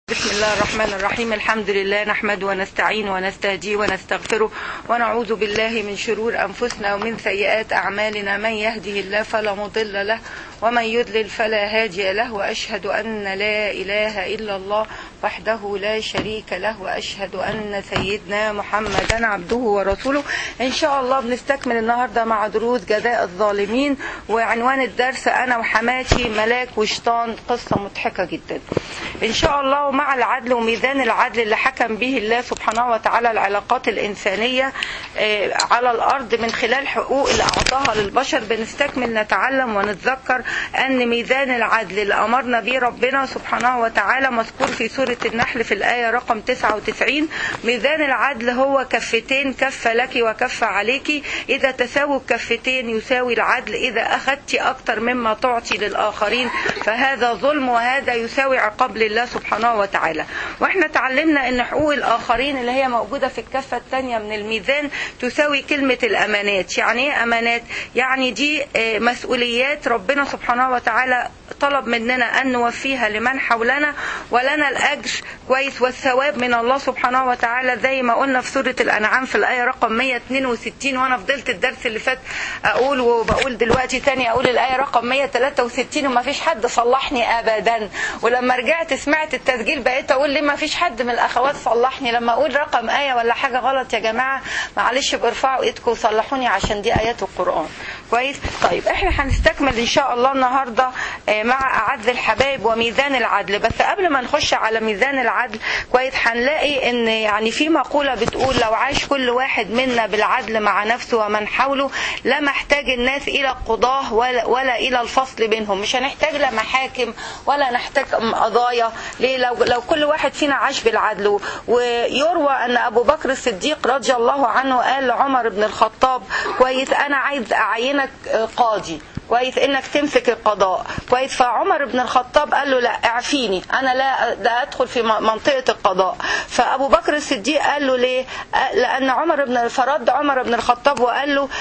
بسم الله الرحمن الرحيم الحمد لله نحمد ونستعين ونستهدي ونستغفره ونعوذ بالله من شرور أنفسنا ومن سيئات أعمالنا من يهده الله فلا مضل له ومن يضلل فلا هادي له وأشهد أن لا إله إلا الله وحده لا شريك له وأشهد أن سيدنا محمدا عبده ورسوله إن شاء الله بنستكمل النهاردة مع دروس جزاء الظالمين وعنوان الدرس أنا وحماتي ملاك وشيطان قصة مضحكة جدا إن شاء الله مع العدل وميزان العدل اللي حكم به الله سبحانه وتعالى العلاقات الإنسانية على الأرض من خلال حقوق اللي أعطاها للبشر بنستكمل نتعلم ونتذكر أن ميزان العدل اللي أمرنا به ربنا سبحانه وتعالى مذكور في سورة النحل في الآية رقم 99 ميزان العدل هو كفتين كفة لك وكفة عليك إذا تساوي الكفتين يساوي العدل إذا أخذت أكثر مما تعطي للآخرين فهذا ظلم وهذا يساوي عقاب لله سبحانه وتعالى واحنا تعلمنا ان حقوق الاخرين اللي هي موجودة في الكفة الثانية من الميزان تساوي كلمة الامانات يعني ايه امانات يعني دي مسؤوليات ربنا سبحانه وتعالى طلب مننا ان نوفيها لمن حولنا ولنا الاجر كويس والثواب من الله سبحانه وتعالى زي ما قلنا في سورة الانعام في الايه رقم 162 وانا فضلت الدرس اللي فات اقول وبقول دلوقتي تاني اقول الايه رقم 163 وما فيش حد صلحني ابدا ولما رجعت سمعت التسجيل بقيت اقول ليه ما فيش حد من الاخوات صلحني لما اقول رقم ايه ولا حاجه غلط يا جماعه معلش بارفعوا ايدكم وصلحوني عشان دي ايات القران كويس طيب احنا هنستكمل ان شاء الله النهارده مع اعز الحبايب وميزان العدل بس قبل ما نخش على ميزان العدل كويس هنلاقي ان يعني في مقوله بتقول لو عاش كل واحد منا بالعدل مع نفسه ومن حوله لما احتاج الناس الى القضاه ولا, ولا الى الفصل بينهم مش هنحتاج لا محاكم ولا نحتاج قضايا ليه لو لو كل واحد فينا عاش بالعدل ويروى ان ابو بكر الصديق رضي الله عنه قال لعمر بن الخطاب كويس انا عايز اعينك قاضي كويس انك تمسك القضاء كويس فعمر بن الخطاب قال له لا اعفيني انا لا, لا ادخل في منطقه القضاء فابو بكر الصديق قال له ليه لان عمر بن فرد عمر بن الخطاب وقال له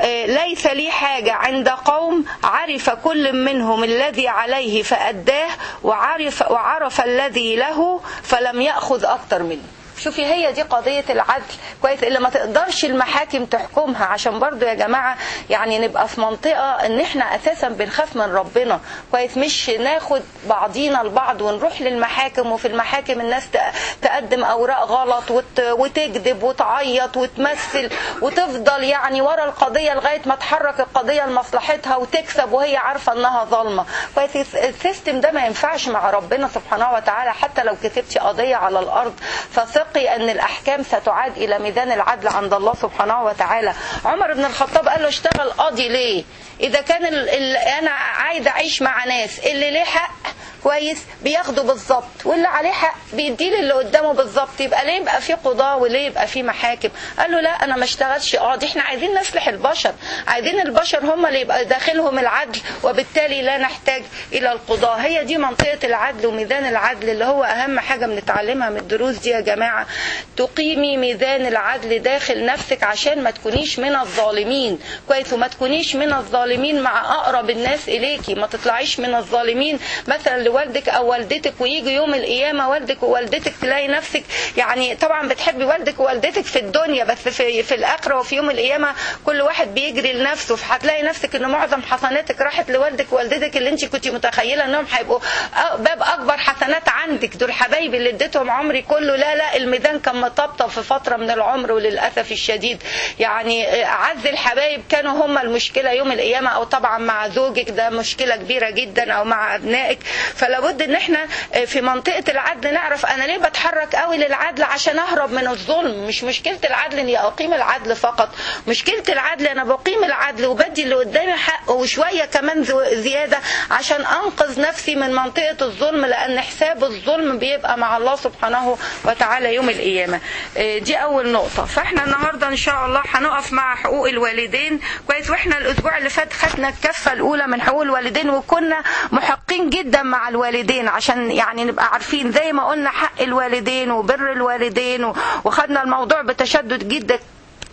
ليس لي حاجة عند قوم عرف كل منهم الذي عليه فأداه وعرف, وعرف الذي له فلم يأخذ أكتر منه شوفي هي دي قضية العدل كويس اللي ما تقدرش المحاكم تحكمها عشان برضو يا جماعة يعني نبقى في منطقة ان احنا اساسا بنخاف من ربنا كويس مش ناخد بعضينا البعض ونروح للمحاكم وفي المحاكم الناس تقدم اوراق غلط وتكذب وتعيط وتمثل وتفضل يعني ورا القضية لغاية ما تحرك القضية لمصلحتها وتكسب وهي عارفة انها ظالمة كويس السيستم ده ما ينفعش مع ربنا سبحانه وتعالى حتى لو كسبتي قضية على الارض فثق منطقي أن الأحكام ستعاد إلى ميزان العدل عند الله سبحانه وتعالى عمر بن الخطاب قال له اشتغل قاضي ليه إذا كان ال ال أنا عايز أعيش مع ناس اللي ليه حق كويس بياخده بالظبط واللي عليه حق بيديه اللي قدامه بالظبط يبقى ليه يبقى في قضاه وليه يبقى في محاكم قال له لا انا ما اشتغلش قاضي احنا عايزين نصلح البشر عايزين البشر هم اللي يبقى داخلهم العدل وبالتالي لا نحتاج الى القضاه هي دي منطقه العدل وميزان العدل اللي هو اهم حاجه بنتعلمها من الدروس دي يا جماعه تقيمي ميزان العدل داخل نفسك عشان ما تكونيش من الظالمين كويس وما تكونيش من الظالمين مع اقرب الناس اليكي ما تطلعيش من الظالمين مثلا لوالدك او والدتك ويجي يوم القيامه والدك ووالدتك تلاقي نفسك يعني طبعا بتحبي والدك ووالدتك في الدنيا بس في في الاخره وفي يوم القيامه كل واحد بيجري لنفسه فهتلاقي نفسك ان معظم حسناتك راحت لوالدك ووالدتك اللي انت كنت متخيله انهم هيبقوا باب اكبر حسنات عندك دول حبايبي اللي اديتهم عمري كله لا لا الميزان كان مطبطب في فتره من العمر وللاسف الشديد يعني اعز الحبايب كانوا هم المشكله يوم القيامه او طبعا مع زوجك ده مشكله كبيره جدا او مع ابنائك فلابد ان احنا في منطقه العدل نعرف انا ليه بتحرك قوي للعدل عشان اهرب من الظلم مش مشكله العدل اني اقيم العدل فقط مشكله العدل انا بقيم العدل وبدي اللي قدامي حقه وشويه كمان زياده عشان انقذ نفسي من منطقه الظلم لان حساب الظلم بيبقى مع الله سبحانه وتعالى يوم القيامه دي اول نقطه فاحنا النهارده ان شاء الله هنقف مع حقوق الوالدين كويس واحنا الاسبوع اللي فات خدنا الكفه الاولى من حقوق الوالدين وكنا محقين جدا مع الوالدين عشان يعني نبقى عارفين زي ما قلنا حق الوالدين وبر الوالدين وخدنا الموضوع بتشدد جدا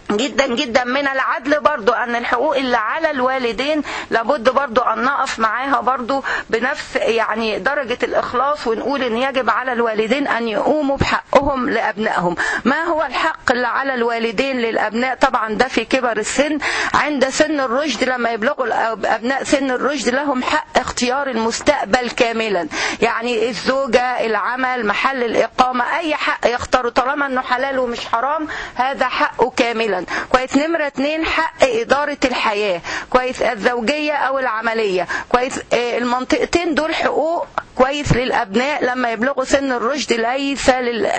جدا جدا من العدل برضو ان الحقوق اللي على الوالدين لابد برضو ان نقف معاها برضو بنفس يعني درجة الاخلاص ونقول ان يجب على الوالدين ان يقوموا بحقهم لابنائهم ما هو الحق اللي على الوالدين للابناء طبعا ده في كبر السن عند سن الرشد لما يبلغوا ابناء سن الرشد لهم حق اختيار المستقبل كاملا يعني الزوجة العمل محل الاقامة اي حق يختاروا طالما انه حلال ومش حرام هذا حقه كاملا كويس نمرة اتنين حق إدارة الحياة كويس الزوجية أو العملية كويس آه، المنطقتين دول حقوق كويس للأبناء لما يبلغوا سن الرشد ليس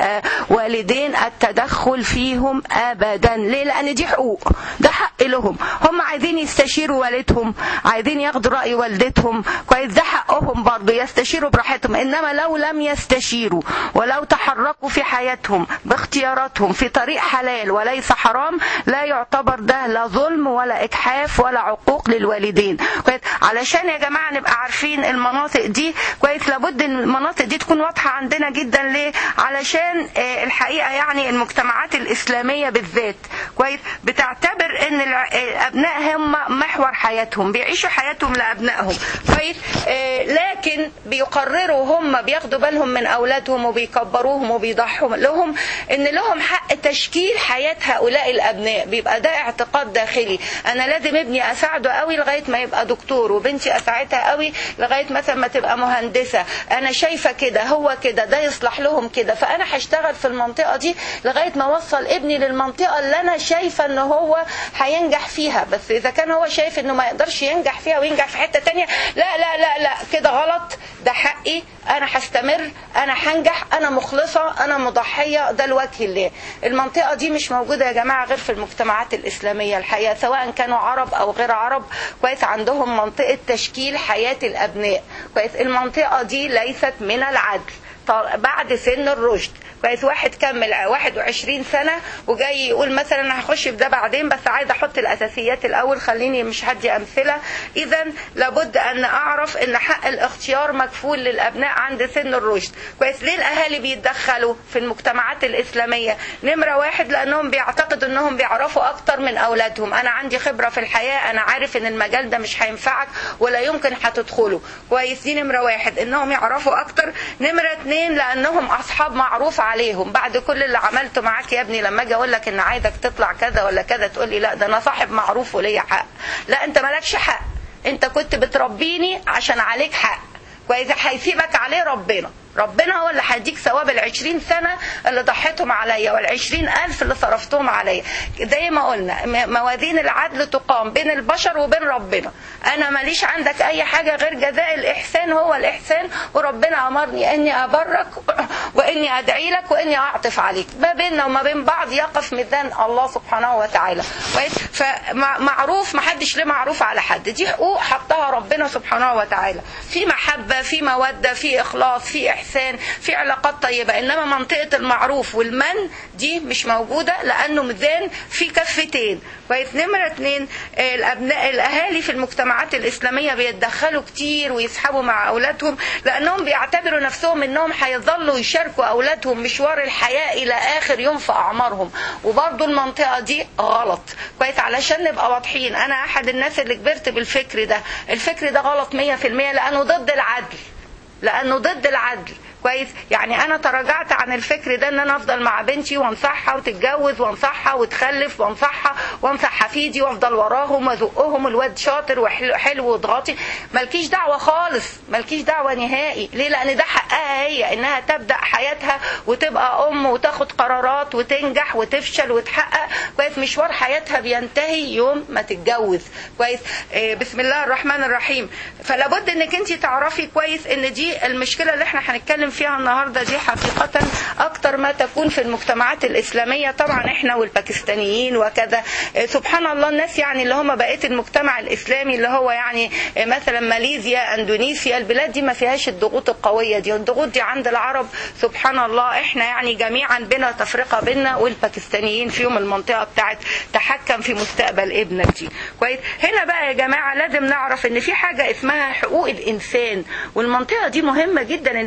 للوالدين التدخل فيهم أبدا ليه لأن دي حقوق ده حق لهم هم عايزين يستشيروا والدهم عايزين ياخدوا رأي والدتهم كويس ده حقهم برضه يستشيروا براحتهم إنما لو لم يستشيروا ولو تحركوا في حياتهم باختياراتهم في طريق حلال وليس حرام لا يعتبر ده لا ظلم ولا إجحاف ولا عقوق للوالدين كويس علشان يا جماعة نبقى عارفين المناطق دي كويس لابد ان المناطق دي تكون واضحة عندنا جدا ليه علشان آه، الحقيقة يعني المجتمعات الإسلامية بالذات كويس بتعتبر ان الع- آه، الأبناء هم محور حياتهم بيعيشوا حياتهم لأبنائهم كويس آه، لكن بيقرروا هم بياخدوا بالهم من أولادهم وبيكبروهم وبيضحوا لهم ان لهم حق تشكيل حياة هؤلاء الأبناء بيبقى ده اعتقاد داخلي أنا لازم ابني أساعده قوي لغاية ما يبقى دكتور وبنتي أساعدها قوي لغاية مثلا ما تبقى مهندسة أنا شايفة كده هو كده ده يصلح لهم كده فأنا هشتغل في المنطقة دي لغاية ما أوصل ابني للمنطقة اللي أنا شايفة إن هو هينجح فيها بس إذا كان هو شايف إنه ما يقدرش ينجح فيها وينجح في حتة تانية لا لا لا لا كده غلط ده حقي أنا هستمر أنا هنجح أنا مخلصة أنا مضحية ده الوجه الله المنطقة دي مش موجودة يا جماعة غير في المجتمعات الإسلامية الحقيقة سواء كانوا عرب أو غير عرب كويس عندهم منطقة تشكيل حياة الأبناء كويس المنطقة دي ليست من العدل طال- بعد سن الرشد كويس واحد كمل 21 سنة وجاي يقول مثلا انا هخش في ده بعدين بس عايز احط الاساسيات الاول خليني مش هدي امثلة اذا لابد ان اعرف ان حق الاختيار مكفول للابناء عند سن الرشد كويس ليه الاهالي بيتدخلوا في المجتمعات الاسلامية نمرة واحد لانهم بيعتقدوا انهم بيعرفوا اكتر من اولادهم انا عندي خبرة في الحياة انا عارف ان المجال ده مش هينفعك ولا يمكن هتدخله كويس دي نمرة واحد انهم يعرفوا اكتر نمرة اتنين لانهم اصحاب معروف عليهم بعد كل اللي عملته معاك يا ابني لما اجي اقول لك ان عايزك تطلع كذا ولا كذا تقول لي لا ده انا صاحب معروف وليا حق لا انت مالكش حق انت كنت بتربيني عشان عليك حق واذا هيسيبك عليه ربنا ربنا هو اللي هيديك ثواب العشرين سنة اللي ضحيتهم عليا والعشرين ألف اللي صرفتهم عليا زي ما قلنا م- موازين العدل تقام بين البشر وبين ربنا أنا ماليش عندك أي حاجة غير جزاء الإحسان هو الإحسان وربنا أمرني أني أبرك وإني أدعي لك وإني أعطف عليك ما بيننا وما بين بعض يقف ميزان الله سبحانه وتعالى كويس؟ فمعروف ما حدش ليه معروف على حد دي حقوق حطها ربنا سبحانه وتعالى في محبة في مودة في إخلاص في إحسان في علاقات طيبة إنما منطقة المعروف والمن دي مش موجودة لأنه ميزان في كفتين كويس نمرة اتنين آه، الأبناء الأهالي في المجتمعات الإسلامية بيتدخلوا كتير ويسحبوا مع أولادهم لأنهم بيعتبروا نفسهم إنهم هيظلوا يشاركوا أولادهم مشوار الحياة إلى آخر يوم في أعمارهم وبرضو المنطقة دي غلط كويس علشان نبقى واضحين أنا أحد الناس اللي كبرت بالفكر ده الفكر ده غلط مية في المية لأنه ضد العدل لانه ضد العدل كويس يعني انا تراجعت عن الفكر ده ان انا افضل مع بنتي وانصحها وتتجوز وانصحها وتخلف وانصحها وانصح حفيدي وافضل وراهم وازقهم الواد شاطر وحلو حلو وضغطي مالكيش دعوه خالص مالكيش دعوه نهائي ليه لان ده حقها هي انها تبدا حياتها وتبقى ام وتاخد قرارات وتنجح وتفشل وتحقق كويس مشوار حياتها بينتهي يوم ما تتجوز كويس آه، بسم الله الرحمن الرحيم فلا بد انك انت تعرفي كويس ان دي المشكله اللي احنا هنتكلم فيها النهارده دي حقيقه اكتر ما تكون في المجتمعات الاسلاميه طبعا احنا والباكستانيين وكذا آه، سبحان الله الناس يعني اللي هم بقيه المجتمع الاسلامي اللي هو يعني آه، مثلا ماليزيا اندونيسيا البلاد دي ما فيهاش الضغوط القويه دي الضغوط دي عند العرب سبحان الله احنا يعني جميعا بلا تفرقه بينا والباكستانيين فيهم المنطقه بتاعت تحكم في مستقبل ابنك دي كويس هنا بقى يا جماعه لازم نعرف ان في حاجه اسمها حقوق الانسان والمنطقه دي مهمه جدا ان كل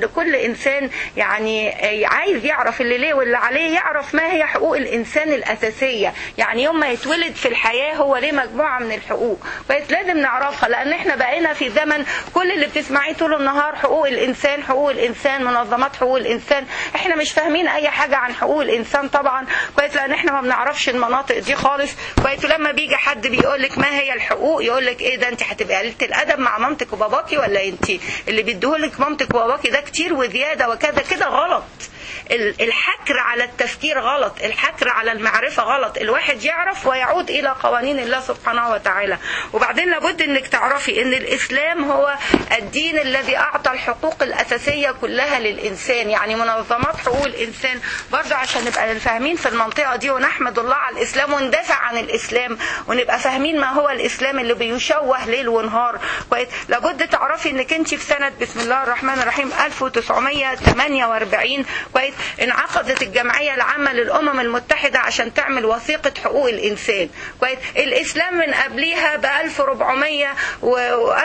الانسان يعني عايز يعرف اللي ليه واللي عليه يعرف ما هي حقوق الانسان الاساسيه يعني يوم ما يتولد في الحياه هو ليه مجموعه من الحقوق بس لازم نعرفها لان احنا بقينا في زمن كل اللي بتسمعيه طول النهار حقوق الانسان حقوق الانسان منظمات حقوق الانسان احنا مش فاهمين اي حاجه عن حقوق الانسان طبعا كويس لان احنا ما بنعرفش المناطق دي خالص كويس لما بيجي حد بيقول لك ما هي الحقوق يقول لك ايه ده انت هتبقى قليله الادب مع مامتك وباباكي ولا انت اللي بيديهولك مامتك وباباكي ده كتير وزياده وكذا كده غلط الحكر على التفكير غلط الحكر على المعرفة غلط الواحد يعرف ويعود إلى قوانين الله سبحانه وتعالى وبعدين لابد أنك تعرفي أن الإسلام هو الدين الذي أعطى الحقوق الأساسية كلها للإنسان يعني منظمات حقوق الإنسان برضه عشان نبقى فاهمين في المنطقة دي ونحمد الله على الإسلام وندافع عن الإسلام ونبقى فاهمين ما هو الإسلام اللي بيشوه ليل ونهار كويس لابد تعرفي أنك أنت في سنة بسم الله الرحمن الرحيم 1948 كويس انعقدت الجمعية العامة للأمم المتحدة عشان تعمل وثيقة حقوق الإنسان كويس الإسلام من قبليها ب 1400 و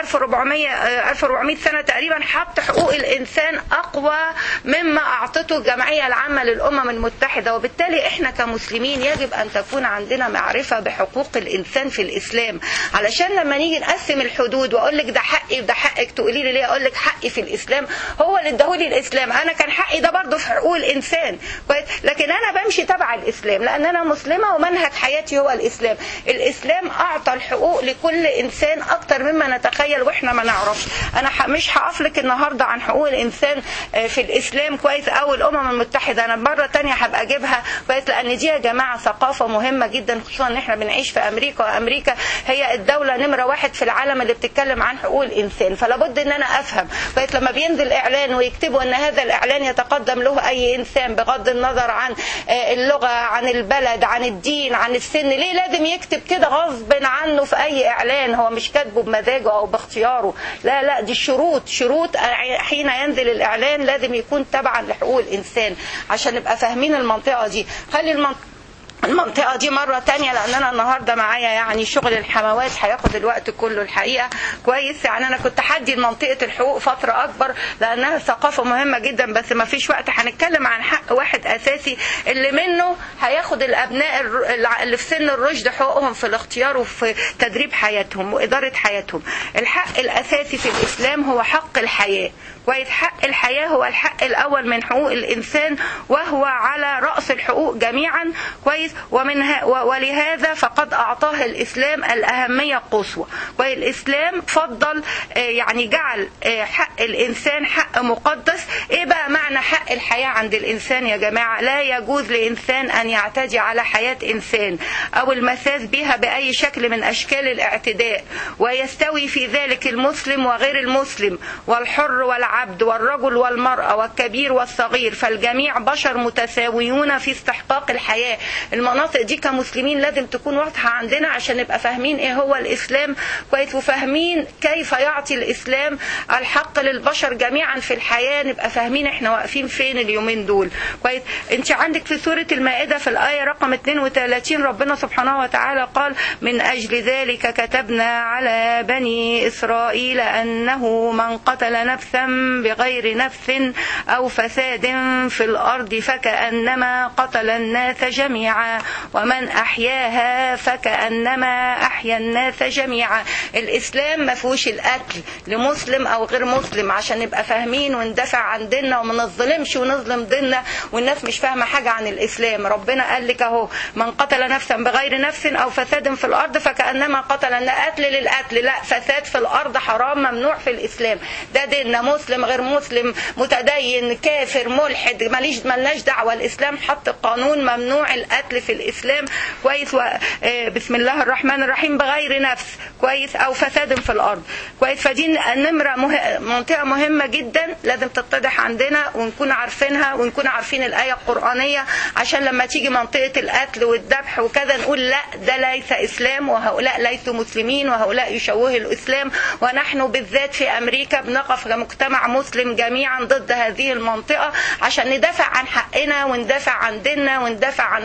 1400 1400 سنة تقريبا حط حقوق الإنسان أقوى مما أعطته الجمعية العامة للأمم المتحدة وبالتالي إحنا كمسلمين يجب أن تكون عندنا معرفة بحقوق الإنسان في الإسلام علشان لما نيجي نقسم الحدود وأقول لك ده حقي وده حقك تقولي لي ليه أقول لك حقي في الإسلام هو اللي اداهولي الإسلام أنا كان حقي ده برضه في حقوق الانسان كويس لكن انا بمشي تبع الاسلام لان انا مسلمه ومنهج حياتي هو الاسلام الاسلام اعطى الحقوق لكل انسان اكتر مما نتخيل واحنا ما نعرفش انا مش هقف لك النهارده عن حقوق الانسان في الاسلام كويس او الامم المتحده انا مره تانية هبقى اجيبها كويس لان دي يا جماعه ثقافه مهمه جدا خصوصا ان احنا بنعيش في امريكا وامريكا هي الدوله نمره واحد في العالم اللي بتتكلم عن حقوق الانسان فلابد ان انا افهم كويس لما بينزل اعلان ويكتبوا ان هذا الاعلان يتقدم له اي انسان بغض النظر عن اللغه عن البلد عن الدين عن السن ليه لازم يكتب كده غصب عنه في اي اعلان هو مش كاتبه بمزاجه او باختياره لا لا دي شروط شروط حين ينزل الاعلان لازم يكون تبعا لحقوق الانسان عشان نبقى فاهمين المنطقه دي خلي المنطقه المنطقة دي مرة تانية لأن أنا النهاردة معايا يعني شغل الحموات هياخد الوقت كله الحقيقة كويس يعني أنا كنت حدي لمنطقة الحقوق فترة أكبر لأنها ثقافة مهمة جدا بس ما فيش وقت هنتكلم عن حق واحد أساسي اللي منه هياخد الأبناء اللي في سن الرشد حقوقهم في الاختيار وفي تدريب حياتهم وإدارة حياتهم الحق الأساسي في الإسلام هو حق الحياة كويس حق الحياة هو الحق الأول من حقوق الإنسان وهو على رأس الحقوق جميعا كويس ومن ولهذا فقد أعطاه الإسلام الأهمية القصوى والإسلام فضل يعني جعل حق الإنسان حق مقدس إيه بقى معنى حق الحياة عند الإنسان يا جماعة لا يجوز لإنسان أن يعتدي على حياة إنسان أو المساس بها بأي شكل من أشكال الاعتداء ويستوي في ذلك المسلم وغير المسلم والحر والعبد والرجل والمرأة والكبير والصغير فالجميع بشر متساويون في استحقاق الحياة المناطق دي كمسلمين لازم تكون واضحة عندنا عشان نبقى فاهمين ايه هو الاسلام كويس وفاهمين كيف يعطي الاسلام الحق للبشر جميعا في الحياة نبقى فاهمين احنا واقفين فين اليومين دول كويس انت عندك في سورة المائدة في الآية رقم 32 ربنا سبحانه وتعالى قال من أجل ذلك كتبنا على بني إسرائيل أنه من قتل نفسا بغير نفس أو فساد في الأرض فكأنما قتل الناس جميعا ومن أحياها فكأنما أحيا الناس جميعا الإسلام ما فيهوش القتل لمسلم أو غير مسلم عشان نبقى فاهمين وندافع عن ديننا وما نظلمش ونظلم ديننا والناس مش فاهمة حاجة عن الإسلام ربنا قال لك أهو من قتل نفسا بغير نفس أو فساد في الأرض فكأنما قتل قتل للقتل لا فساد في الأرض حرام ممنوع في الإسلام ده ديننا مسلم غير مسلم متدين كافر ملحد ماليش ملناش دعوة الإسلام حط قانون ممنوع القتل في الإسلام كويس و... بسم الله الرحمن الرحيم بغير نفس كويس أو فساد في الأرض كويس فدي نمرة مه... منطقة مهمة جدا لازم تتضح عندنا ونكون عارفينها ونكون عارفين الآية القرآنية عشان لما تيجي منطقة القتل والذبح وكذا نقول لا ده ليس إسلام وهؤلاء ليسوا مسلمين وهؤلاء يشوهوا الإسلام ونحن بالذات في أمريكا بنقف كمجتمع مسلم جميعا ضد هذه المنطقة عشان ندافع عن حقنا وندافع عن ديننا وندافع عن وجودنا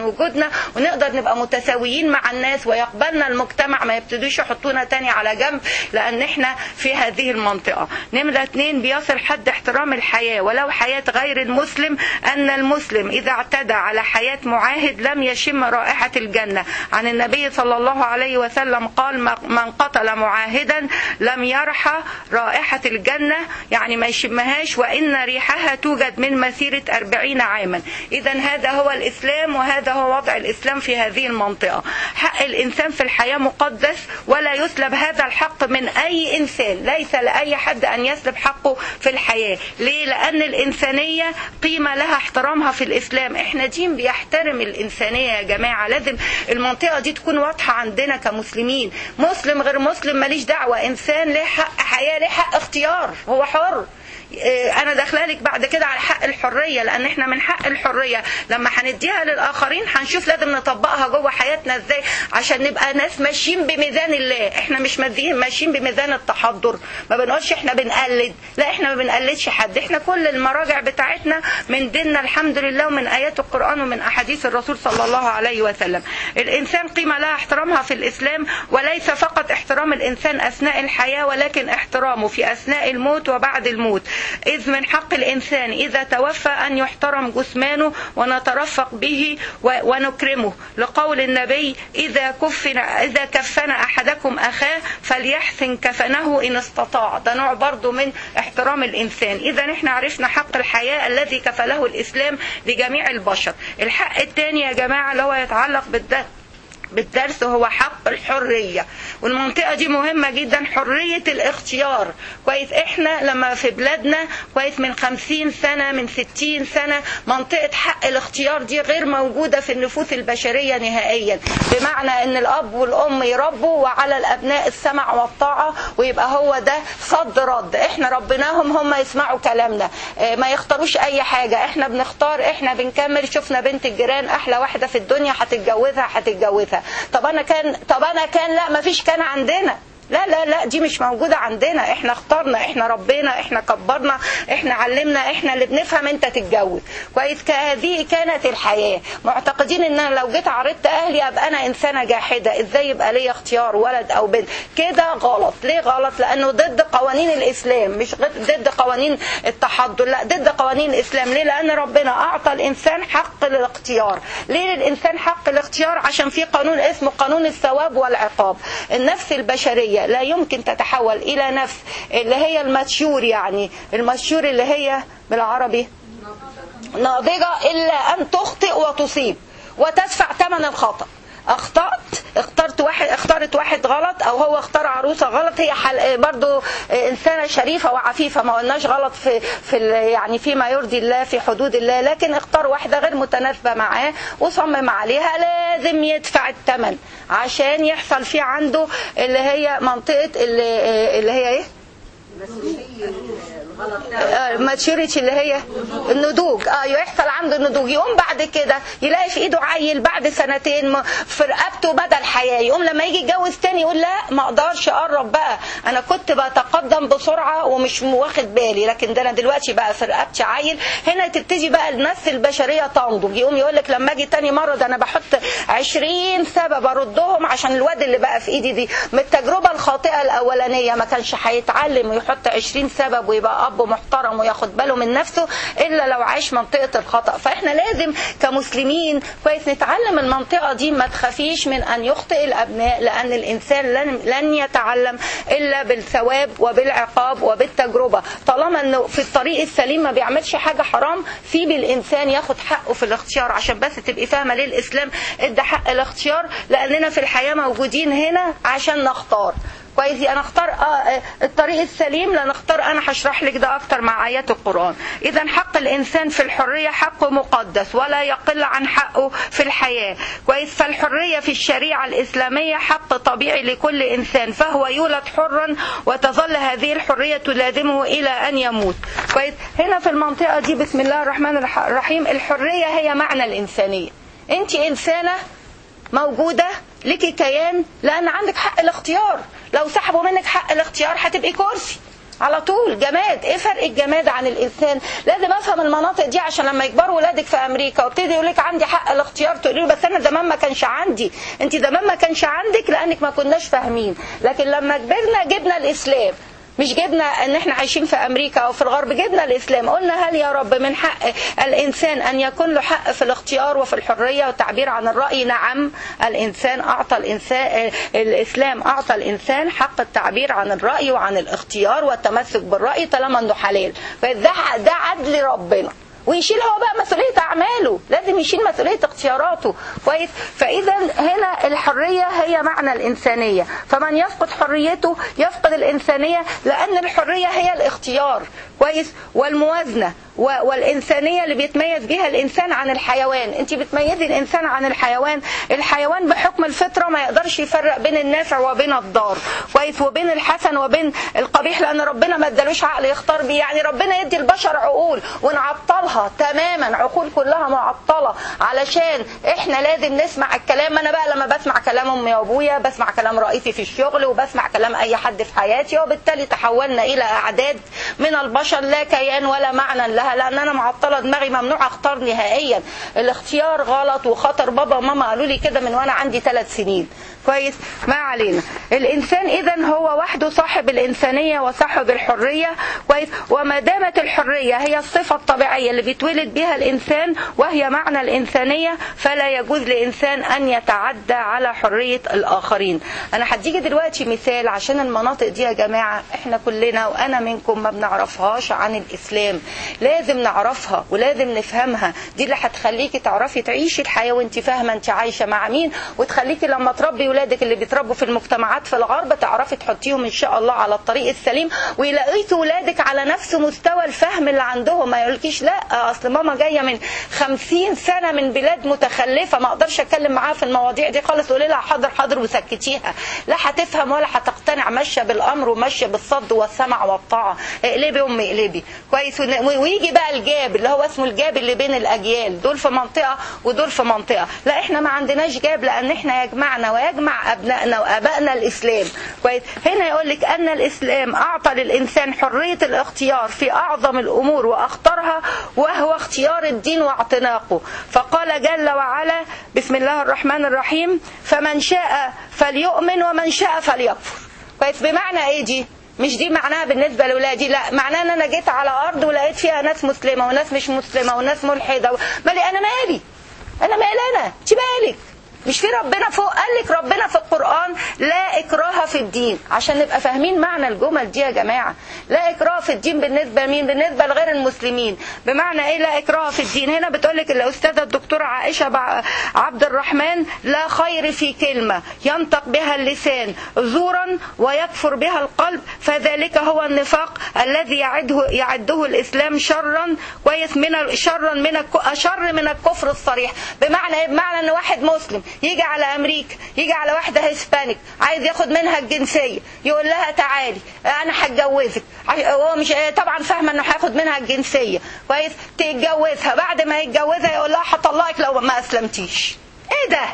يحبونا ونقدر نبقى متساويين مع الناس ويقبلنا المجتمع ما يبتدوش يحطونا تاني على جنب لان احنا في هذه المنطقة نمرة اتنين بيصل حد احترام الحياة ولو حياة غير المسلم ان المسلم اذا اعتدى على حياة معاهد لم يشم رائحة الجنة عن النبي صلى الله عليه وسلم قال من قتل معاهدا لم يرحى رائحة الجنة يعني ما يشمهاش وإن ريحها توجد من مسيرة أربعين عاما إذا هذا هو الإسلام وهذا هو وضع الإسلام في هذه المنطقة حق الإنسان في الحياة مقدس ولا يسلب هذا الحق من أي إنسان ليس لأي حد أن يسلب حقه في الحياة ليه؟ لأن الإنسانية قيمة لها احترامها في الإسلام إحنا دين بيحترم الإنسانية يا جماعة لازم المنطقة دي تكون واضحة عندنا كمسلمين مسلم غير مسلم ماليش دعوة إنسان له حق حياة له حق اختيار هو حر انا داخله لك بعد كده على حق الحريه لان احنا من حق الحريه لما هنديها للاخرين هنشوف لازم نطبقها جوه حياتنا ازاي عشان نبقى ناس ماشيين بميزان الله احنا مش ماشيين بميزان التحضر ما بنقولش احنا بنقلد لا احنا ما بنقلدش حد احنا كل المراجع بتاعتنا من ديننا الحمد لله ومن ايات القران ومن احاديث الرسول صلى الله عليه وسلم الانسان قيمه لها احترامها في الاسلام وليس فقط احترام الانسان اثناء الحياه ولكن احترامه في اثناء الموت وبعد الموت إذ من حق الإنسان إذا توفى أن يحترم جثمانه ونترفق به ونكرمه لقول النبي إذا كفن إذا كفن أحدكم أخاه فليحسن كفنه إن استطاع ده نوع برضه من احترام الإنسان إذا إحنا عرفنا حق الحياة الذي كفله الإسلام لجميع البشر الحق الثاني يا جماعة اللي هو يتعلق بالذات بالدرس هو حق الحرية والمنطقة دي مهمة جدا حرية الاختيار كويس احنا لما في بلادنا كويس من خمسين سنة من ستين سنة منطقة حق الاختيار دي غير موجودة في النفوس البشرية نهائيا بمعنى ان الاب والام يربوا وعلى الابناء السمع والطاعة ويبقى هو ده صد رد احنا ربناهم هم يسمعوا كلامنا ما يختاروش اي حاجة احنا بنختار احنا بنكمل شفنا بنت الجيران احلى واحدة في الدنيا هتتجوزها هتتجوزها طب انا كان طب انا كان لا ما فيش كان عندنا لا لا لا دي مش موجودة عندنا احنا اخترنا احنا ربنا احنا كبرنا احنا علمنا احنا اللي بنفهم انت تتجوز كويس هذه كانت الحياة معتقدين ان انا لو جيت عرضت اهلي ابقى انا انسانة جاحدة ازاي يبقى لي اختيار ولد او بنت كده غلط ليه غلط لانه ضد قوانين الاسلام مش ضد قوانين التحضر لا ضد قوانين الاسلام ليه لان ربنا اعطى الانسان حق الاختيار ليه للانسان حق الاختيار عشان في قانون اسمه قانون الثواب والعقاب النفس البشرية لا يمكن تتحول إلى نفس اللي هي الماتشور يعني الماتشور اللي هي بالعربي ناضجة إلا أن تخطئ وتصيب وتدفع ثمن الخطأ اخطأت اخترت واحد اختارت واحد غلط او هو اختار عروسه غلط هي حل برضو انسانه شريفه وعفيفه ما قلناش غلط في في يعني فيما يرضي الله في حدود الله لكن اختار واحده غير متناسبه معاه وصمم عليها لازم يدفع الثمن عشان يحصل في عنده اللي هي منطقه اللي, اللي هي ايه ماتشوريتي اللي هي النضوج اه يحصل عنده النضوج يقوم بعد كده يلاقي في ايده عيل بعد سنتين في رقبته بدا الحياه يقوم لما يجي يتجوز تاني يقول لا ما اقدرش اقرب بقى انا كنت بتقدم بسرعه ومش واخد بالي لكن ده انا دلوقتي بقى في رقبتي عيل هنا تبتدي بقى النفس البشريه تنضج يقوم يقول لك لما اجي تاني مره ده انا بحط 20 سبب اردهم عشان الواد اللي بقى في ايدي دي من التجربه الخاطئه الاولانيه ما كانش هيتعلم ويحط 20 سبب ويبقى اب محترم وياخد باله من نفسه الا لو عاش منطقه الخطا فاحنا لازم كمسلمين كويس نتعلم المنطقه دي ما تخافيش من ان يخطئ الابناء لان الانسان لن, لن يتعلم الا بالثواب وبالعقاب وبالتجربه طالما انه في الطريق السليم ما بيعملش حاجه حرام سيب الانسان ياخد حقه في الاختيار عشان بس تبقي فاهمه ليه الاسلام ادى حق الاختيار لاننا في الحياه موجودين هنا عشان نختار كويس انا اختار آه الطريق السليم لا نختار انا هشرح لك ده اكتر مع ايات القران اذا حق الانسان في الحريه حق مقدس ولا يقل عن حقه في الحياه كويس فالحريه في الشريعه الاسلاميه حق طبيعي لكل انسان فهو يولد حرا وتظل هذه الحريه تلازمه الى ان يموت كويس هنا في المنطقه دي بسم الله الرحمن الرحيم الحريه هي معنى الانسانيه انت انسانه موجوده لك كيان لان عندك حق الاختيار لو سحبوا منك حق الاختيار هتبقي كرسي على طول جماد ايه فرق الجماد عن الانسان لازم افهم المناطق دي عشان لما يكبروا ولادك في امريكا وابتدي يقول لك عندي حق الاختيار تقولي له بس انا زمان ما كانش عندي انت زمان ما كانش عندك لانك ما كناش فاهمين لكن لما كبرنا جبنا الاسلام مش جبنا ان احنا عايشين في امريكا او في الغرب جبنا الاسلام قلنا هل يا رب من حق الانسان ان يكون له حق في الاختيار وفي الحريه والتعبير عن الراي نعم الانسان اعطى الانسان الاسلام اعطى الانسان حق التعبير عن الراي وعن الاختيار والتمسك بالراي طالما انه حلال فده ده عدل ربنا ويشيل هو بقى مسؤولية أعماله لازم يشيل مسؤولية اختياراته كويس فإذا هنا الحرية هي معنى الإنسانية فمن يفقد حريته يفقد الإنسانية لأن الحرية هي الاختيار كويس والموازنة والإنسانية اللي بيتميز بها الإنسان عن الحيوان أنت بتميزي الإنسان عن الحيوان الحيوان بحكم الفطرة ما يقدرش يفرق بين النافع وبين الضار كويس وبين الحسن وبين القبيح لأن ربنا ما ادالوش عقل يختار بيه يعني ربنا يدي البشر عقول ونعطلها تماما عقول كلها معطلة علشان احنا لازم نسمع الكلام انا بقى لما بسمع كلام امي وابويا بسمع كلام رئيسي في الشغل وبسمع كلام اي حد في حياتي وبالتالي تحولنا الى اعداد من البشر لا كيان ولا معنى لها لان انا معطله دماغي ممنوع اختار نهائيا الاختيار غلط وخطر بابا وماما قالوا لي كده من وانا عندي ثلاث سنين كويس ما علينا الانسان اذا هو وحده صاحب الانسانيه وصاحب الحريه كويس وما دامت الحريه هي الصفه الطبيعيه اللي بيتولد بها الانسان وهي معنى الانسانيه فلا يجوز لانسان ان يتعدى على حريه الاخرين انا هديجي دلوقتي مثال عشان المناطق دي يا جماعه احنا كلنا وانا منكم ما بنعرفهاش عن الاسلام لازم نعرفها ولازم نفهمها دي اللي هتخليكي تعرفي تعيشي الحياه وانت فاهمه انت عايشه مع مين وتخليكي لما تربي ولادك اللي بيتربوا في المجتمعات في الغرب تعرفي تحطيهم ان شاء الله على الطريق السليم ويلاقيتوا ولادك على نفس مستوى الفهم اللي عندهم ما يقولكيش لا اصل ماما جايه من خمسين سنه من بلاد متخلفه ما اقدرش اتكلم معاها في المواضيع دي خالص قولي لها حاضر حاضر وسكتيها لا هتفهم ولا هتقتنع ماشيه بالامر وماشيه بالصد والسمع والطاعه اقلبي امي اقلبي كويس ويجي بقى الجاب اللي هو اسمه الجاب اللي بين الاجيال دول في منطقه ودول في منطقه لا احنا ما عندناش جاب لان احنا يجمعنا ويجمع ابنائنا وابائنا الاسلام كويس هنا يقول لك ان الاسلام اعطى للانسان حريه الاختيار في اعظم الامور واخطرها وهو اختيار الدين واعتناقه فقال جل وعلا بسم الله الرحمن الرحيم فمن شاء فليؤمن ومن شاء فليكفر كويس بمعنى ايه دي مش دي معناها بالنسبة لأولادي لا معناها ان انا جيت على ارض ولقيت فيها ناس مسلمة وناس مش مسلمة وناس ملحدة مالي انا مالي انا مالي انا انت مالك مش في ربنا فوق قال لك ربنا في القرآن لا إكراه في الدين عشان نبقى فاهمين معنى الجمل دي يا جماعة لا إكراه في الدين بالنسبة لمين بالنسبة لغير المسلمين بمعنى إيه لا إكراه في الدين هنا بتقول لك الأستاذة الدكتورة عائشة عبد الرحمن لا خير في كلمة ينطق بها اللسان زورا ويكفر بها القلب فذلك هو النفاق الذي يعده يعده الإسلام شرا كويس من شرا من أشر من الكفر الصريح بمعنى إيه بمعنى إن واحد مسلم يجي على امريكا يجي على واحده هسبانيك عايز ياخد منها الجنسيه يقول لها تعالي انا هتجوزك هو مش طبعا فاهمه انه هياخد منها الجنسيه كويس تتجوزها بعد ما يتجوزها يقول لها هطلقك لو ما اسلمتيش ايه ده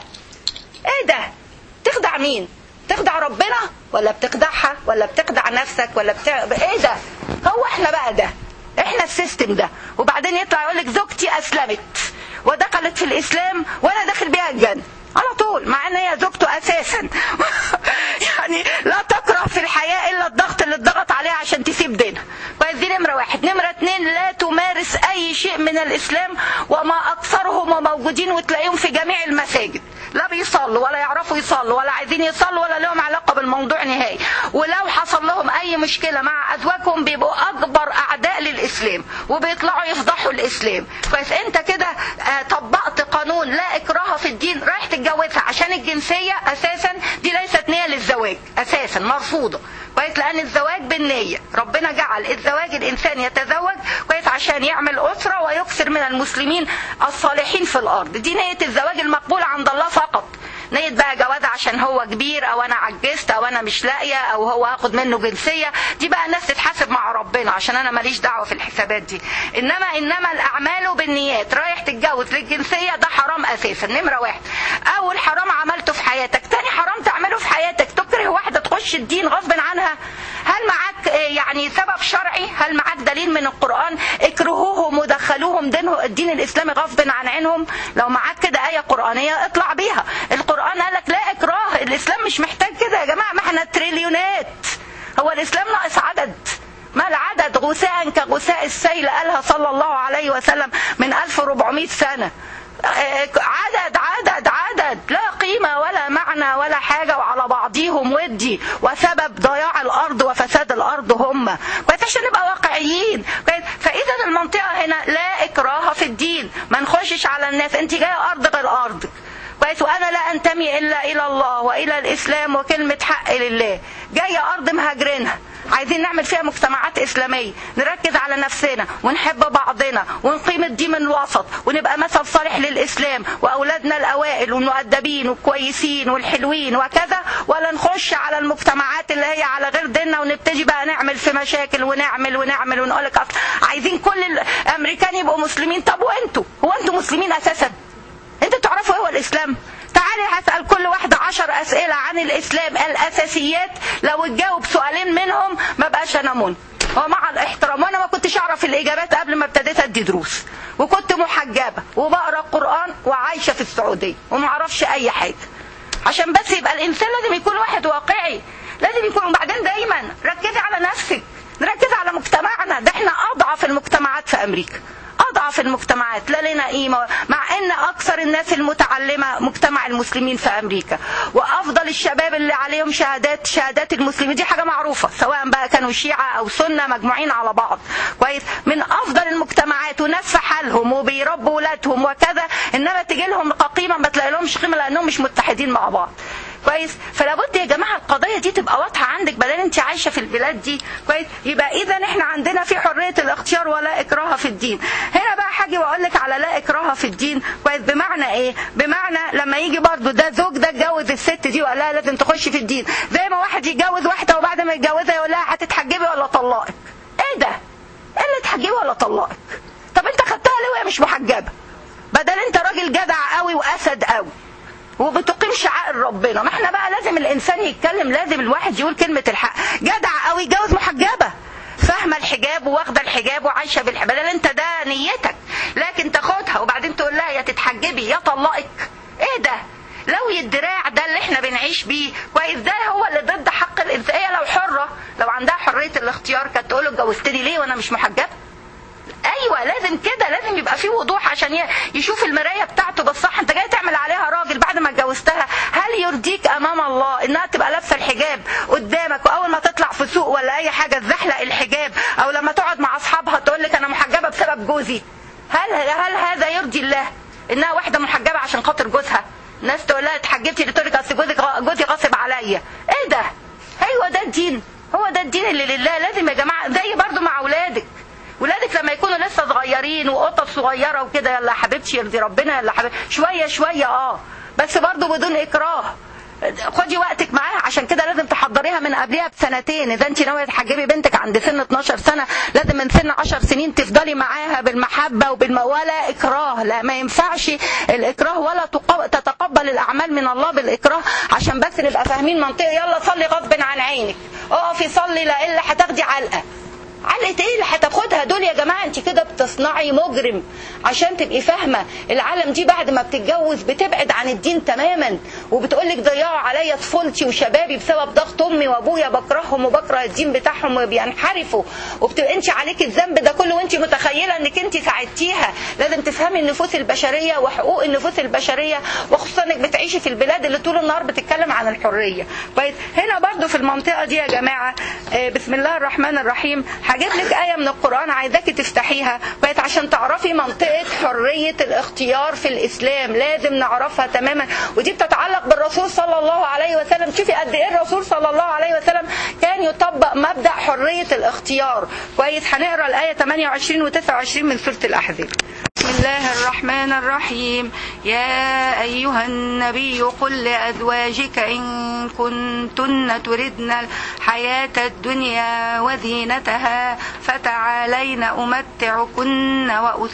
ايه ده تخدع مين تخدع ربنا ولا بتخدعها ولا بتخدع نفسك ولا بتع... ايه ده هو احنا بقى ده احنا السيستم ده وبعدين يطلع يقول لك زوجتي اسلمت ودخلت في الاسلام وانا داخل بيها الجنه على طول مع ان هي زوجته اساسا يعني لا تكره في الحياه الا الضغط اللي اتضغط عليها عشان تسيب دينها كويس دي نمره واحد نمره اتنين لا تمارس اي شيء من الاسلام وما اكثرهم وموجودين وتلاقيهم في جميع المساجد لا بيصلوا ولا يعرفوا يصلوا ولا عايزين يصلوا ولا لهم علاقه بالموضوع نهائي ولو حصل لهم اي مشكله مع ازواجهم بيبقوا اكبر اعداء للاسلام وبيطلعوا يفضحوا الاسلام كويس انت كده طبقت قانون لا اكراه في الدين رايح تتجوزها عشان الجنسيه اساسا دي ليست نيه للزواج اساسا مرفوضه كويس لان الزواج بالنيه ربنا جعل الزواج الانسان يتزوج كويس عشان يعمل اسره ويكثر من المسلمين الصالحين في الارض دي نيه الزواج المقبول عند الله فقط نية بقى جواز عشان هو كبير او انا عجزت او انا مش لاقيه او هو هاخد منه جنسيه دي بقى الناس تتحاسب مع ربنا عشان انا ماليش دعوه في الحسابات دي انما انما الاعمال بالنيات رايح تتجوز للجنسيه ده حرام اساسا نمره واحد اول حرام عملته في حياتك تاني حرام تعمله في حياتك تكره واحده تخش الدين غصب عنها هل هل معاك آه، يعني سبب شرعي هل معاك دليل من القرآن اكرهوهم ودخلوهم دينه الدين الإسلامي غصب عن عينهم لو معاك كده آية قرآنية اطلع بيها القرآن قال لك لا إكراه الإسلام مش محتاج كده يا جماعة ما احنا تريليونات هو الإسلام ناقص عدد ما العدد غثاء كغثاء السيل قالها صلى الله عليه وسلم من 1400 سنة عدد عدد عدد لا قيمة ولا معنى ولا حاجة وعلى بعضيهم ودي وسبب ضياع الأرض وفساد الأرض هم كويس عشان نبقى واقعيين كويس فإذا المنطقة هنا لا إكراه في الدين ما نخشش على الناس أنت جاية أرض غير أرضك كويس وانا لا انتمي الا الى الله والى الاسلام وكلمه حق لله جايه ارض مهاجرينها عايزين نعمل فيها مجتمعات اسلاميه نركز على نفسنا ونحب بعضنا ونقيم الدين من الوسط ونبقى مثل صالح للاسلام واولادنا الاوائل والمؤدبين والكويسين والحلوين وكذا ولا نخش على المجتمعات اللي هي على غير ديننا ونبتدي بقى نعمل في مشاكل ونعمل ونعمل ونقول لك عايزين كل الامريكان يبقوا مسلمين طب وانتوا هو انتوا مسلمين اساسا انتوا تعرفوا ايه هو الاسلام تعالي هسأل كل واحدة عشر أسئلة عن الإسلام الأساسيات لو تجاوب سؤالين منهم ما بقاش أنا منى ومع الاحترام وانا ما كنتش اعرف الاجابات قبل ما ابتديت ادي دروس وكنت محجبه وبقرا القران وعايشه في السعوديه وما اعرفش اي حاجه عشان بس يبقى الانسان لازم يكون واحد واقعي لازم يكون وبعدين دايما ركزي على نفسك نركز على مجتمعنا ده احنا اضعف المجتمعات في امريكا اضعف المجتمعات لا لنا قيمه مع ان اكثر الناس المتعلمه مجتمع المسلمين في امريكا وافضل الشباب اللي عليهم شهادات شهادات المسلمين دي حاجه معروفه سواء بقى كانوا شيعه او سنه مجموعين على بعض كويس من افضل المجتمعات وناس في حالهم وبيربوا ولادهم وكذا انما تيجي لهم كقيمه ما تلاقي لهمش قيمه لانهم مش متحدين مع بعض كويس فلابد يا جماعه القضيه دي تبقى واضحه عندك بدل انت عايشه في البلاد دي كويس يبقى اذا احنا عندنا في حريه الاختيار ولا اكراه في الدين هنا بقى حاجه واقول لك على لا اكراه في الدين كويس بمعنى ايه بمعنى لما يجي برضو ده زوج ده اتجوز الست دي وقال لها لازم تخشي في الدين زي ما واحد يتجوز واحده وبعد ما يتجوزها يقول لها هتتحجبي ولا طلقك ايه ده ايه اللي تحجبي ولا طلقك طب انت خدتها ليه وهي مش محجبه بدل انت راجل جدع قوي واسد قوي وبتقيم شعائر ربنا ما احنا بقى لازم الانسان يتكلم لازم الواحد يقول كلمه الحق جدع قوي يتجوز محجبه فاهمه الحجاب واخده الحجاب وعايشه بالحجاب بدل انت ده نيتك لكن تاخدها وبعدين تقول لها يا تتحجبي يا طلقك ايه ده لو الدراع ده اللي احنا بنعيش بيه كويس ده هو اللي ضد حق الانسان هي لو حره لو عندها حريه الاختيار كانت تقول له اتجوزتني ليه وانا مش محجبه ايوه لازم كده لازم يبقى في وضوح عشان يشوف المرايه بتاعته بالصح انت جاي تعمل عليها راجل بعد ما اتجوزتها هل يرضيك امام الله انها تبقى لابسه الحجاب قدامك واول ما تطلع في سوق ولا اي حاجه تزحلق الحجاب او لما تقعد مع اصحابها تقول لك انا محجبه بسبب جوزي هل هل هذا يرضي الله انها واحده محجبه عشان خاطر جوزها ناس تقول لها اتحجبتي تقول لك اصل جوزك جوزي غاصب عليا ايه ده ايوه ده الدين هو ده الدين اللي لله لازم يا جماعه زي برضو مع اولادك ولادك لما يكونوا لسه صغيرين وقطط صغيره وكده يلا حبيبتي يرضي ربنا يلا حبيبتي شويه شويه اه بس برضه بدون اكراه خدي وقتك معاها عشان كده لازم تحضريها من قبلها بسنتين اذا انت ناويه تحجبي بنتك عند سن 12 سنه لازم من سن 10 سنين تفضلي معاها بالمحبه وبالم ولا اكراه لا ما ينفعش الاكراه ولا تتقبل الاعمال من الله بالاكراه عشان بس نبقى فاهمين منطقه يلا صلي غصب عن عينك اقفي صلي لا الا هتاخدي علقه علقة ايه اللي هتاخدها دول يا جماعة انت كده بتصنعي مجرم عشان تبقي فاهمة العالم دي بعد ما بتتجوز بتبعد عن الدين تماما وبتقولك ضيعوا عليا طفولتي وشبابي بسبب ضغط امي وابويا بكرههم وبكره الدين بتاعهم وبينحرفوا وبتبقى انت عليك الذنب ده كله وانت متخيلة انك انت ساعدتيها لازم تفهمي النفوس البشرية وحقوق النفوس البشرية وخصوصا انك بتعيشي في البلاد اللي طول النهار بتتكلم عن الحرية كويس هنا برضو في المنطقة دي يا جماعة بسم الله الرحمن الرحيم هجيب لك آية من القرآن عايزاكي تفتحيها بقت عشان تعرفي منطقة حرية الاختيار في الإسلام لازم نعرفها تماما ودي بتتعلق بالرسول صلى الله عليه وسلم شوفي قد إيه الرسول صلى الله عليه وسلم كان يطبق مبدأ حرية الاختيار كويس هنقرا الآية 28 و 29 من سورة الأحزاب بسم الله الرحمن الرحيم يا أيها النبي قل لأزواجك إن كنتن تردن الحياة الدنيا وزينتها فتعالين أمتعكن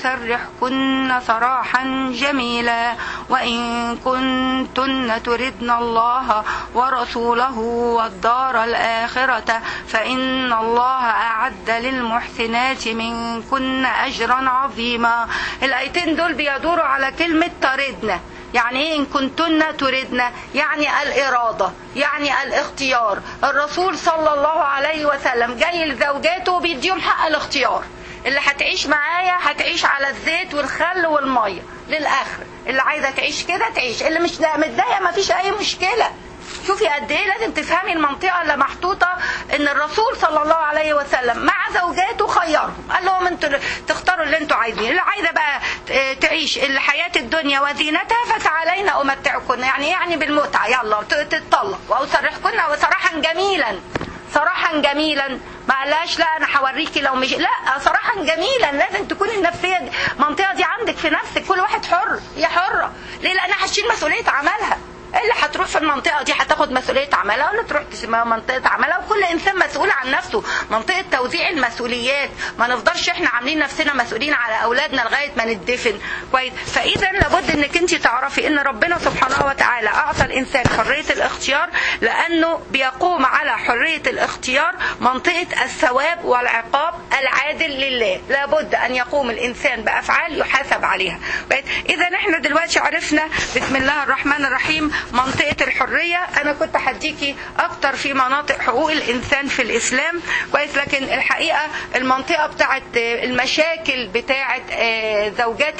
وأسرحكن سراحا جميلا وإن كنتن تردن الله ورسوله والدار الآخرة فإن الله أعد للمحسنات منكن أجرا عظيما الآيتين دول بيدوروا على كلمة تردنا يعني ايه ان كنتن تردن يعني الاراده يعني الاختيار الرسول صلى الله عليه وسلم جاي لزوجاته وبيديهم حق الاختيار اللي هتعيش معايا هتعيش على الزيت والخل والميه للاخر اللي عايزه تعيش كده تعيش اللي مش متضايقه مفيش اي مشكله شوفي قد ايه لازم تفهمي المنطقه اللي محطوطه ان الرسول صلى الله عليه وسلم مع زوجاته خيرهم قال لهم انتوا تختاروا اللي انتوا عايزينه اللي عايزه بقى تعيش الحياه الدنيا وزينتها فتعالين امتعكن يعني يعني بالمتعه يلا تتطلق واسرحكن وسراحا جميلا صراحا جميلا ما قالهاش لا انا هوريكي لو مش لا صراحا جميلا لازم تكون النفسيه المنطقه دي عندك في نفسك كل واحد حر هي حره ليه لانها هتشيل مسؤوليه عملها اللي هتروح في المنطقه دي هتاخد مسؤوليه عملها واللي تروح منطقه عملها وكل انسان مسؤول عن نفسه منطقه توزيع المسؤوليات ما نفضلش احنا عاملين نفسنا مسؤولين على اولادنا لغايه ما ندفن كويس فاذا لابد انك انت تعرفي ان ربنا سبحانه وتعالى اعطى الانسان حريه الاختيار لانه بيقوم على حريه الاختيار منطقه الثواب والعقاب العادل لله لابد ان يقوم الانسان بافعال يحاسب عليها اذا احنا دلوقتي عرفنا بسم الله الرحمن الرحيم منطقة الحرية أنا كنت هديكي أكتر في مناطق حقوق الإنسان في الإسلام كويس لكن الحقيقة المنطقة بتاعت المشاكل بتاعت زوجات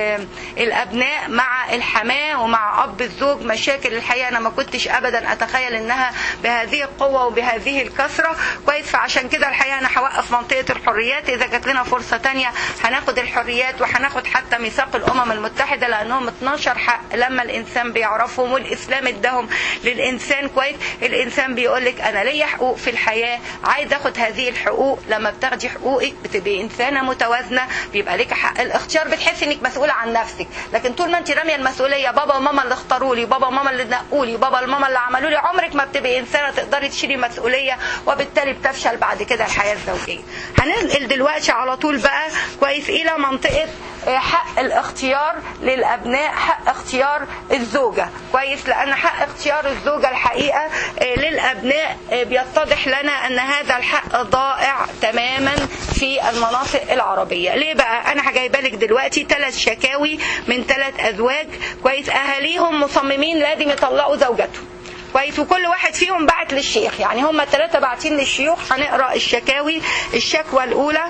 الأبناء مع الحماة ومع أب الزوج مشاكل الحقيقة أنا ما كنتش أبدا أتخيل إنها بهذه القوة وبهذه الكثرة كويس فعشان كده الحقيقة أنا هوقف منطقة الحريات إذا جات لنا فرصة تانية هناخد الحريات وهناخد حتى ميثاق الأمم المتحدة لأنهم 12 حق لما الإنسان بيعرفهم والاسلام اداهم للانسان كويس الانسان بيقول لك انا ليا حقوق في الحياه عايز اخد هذه الحقوق لما بتاخدي حقوقك بتبقي انسانه متوازنه بيبقى لك حق الاختيار بتحسي انك مسؤوله عن نفسك لكن طول ما انت راميه المسؤوليه بابا وماما اللي اختاروا لي بابا وماما اللي نقوا لي بابا وماما اللي عملوا لي عمرك ما بتبقي انسانه تقدري تشيلي مسؤوليه وبالتالي بتفشل بعد كده الحياه الزوجيه هننقل دلوقتي على طول بقى كويس الى منطقه حق الاختيار للابناء حق اختيار الزوجه كويس لان حق اختيار الزوجه الحقيقه للابناء بيتضح لنا ان هذا الحق ضائع تماما في المناطق العربيه ليه بقى انا جايبه لك دلوقتي ثلاث شكاوي من ثلاث ازواج كويس اهاليهم مصممين لازم يطلقوا زوجتهم كويس وكل واحد فيهم بعت للشيخ يعني هم الثلاثه باعتين للشيوخ هنقرا الشكاوي الشكوى الاولى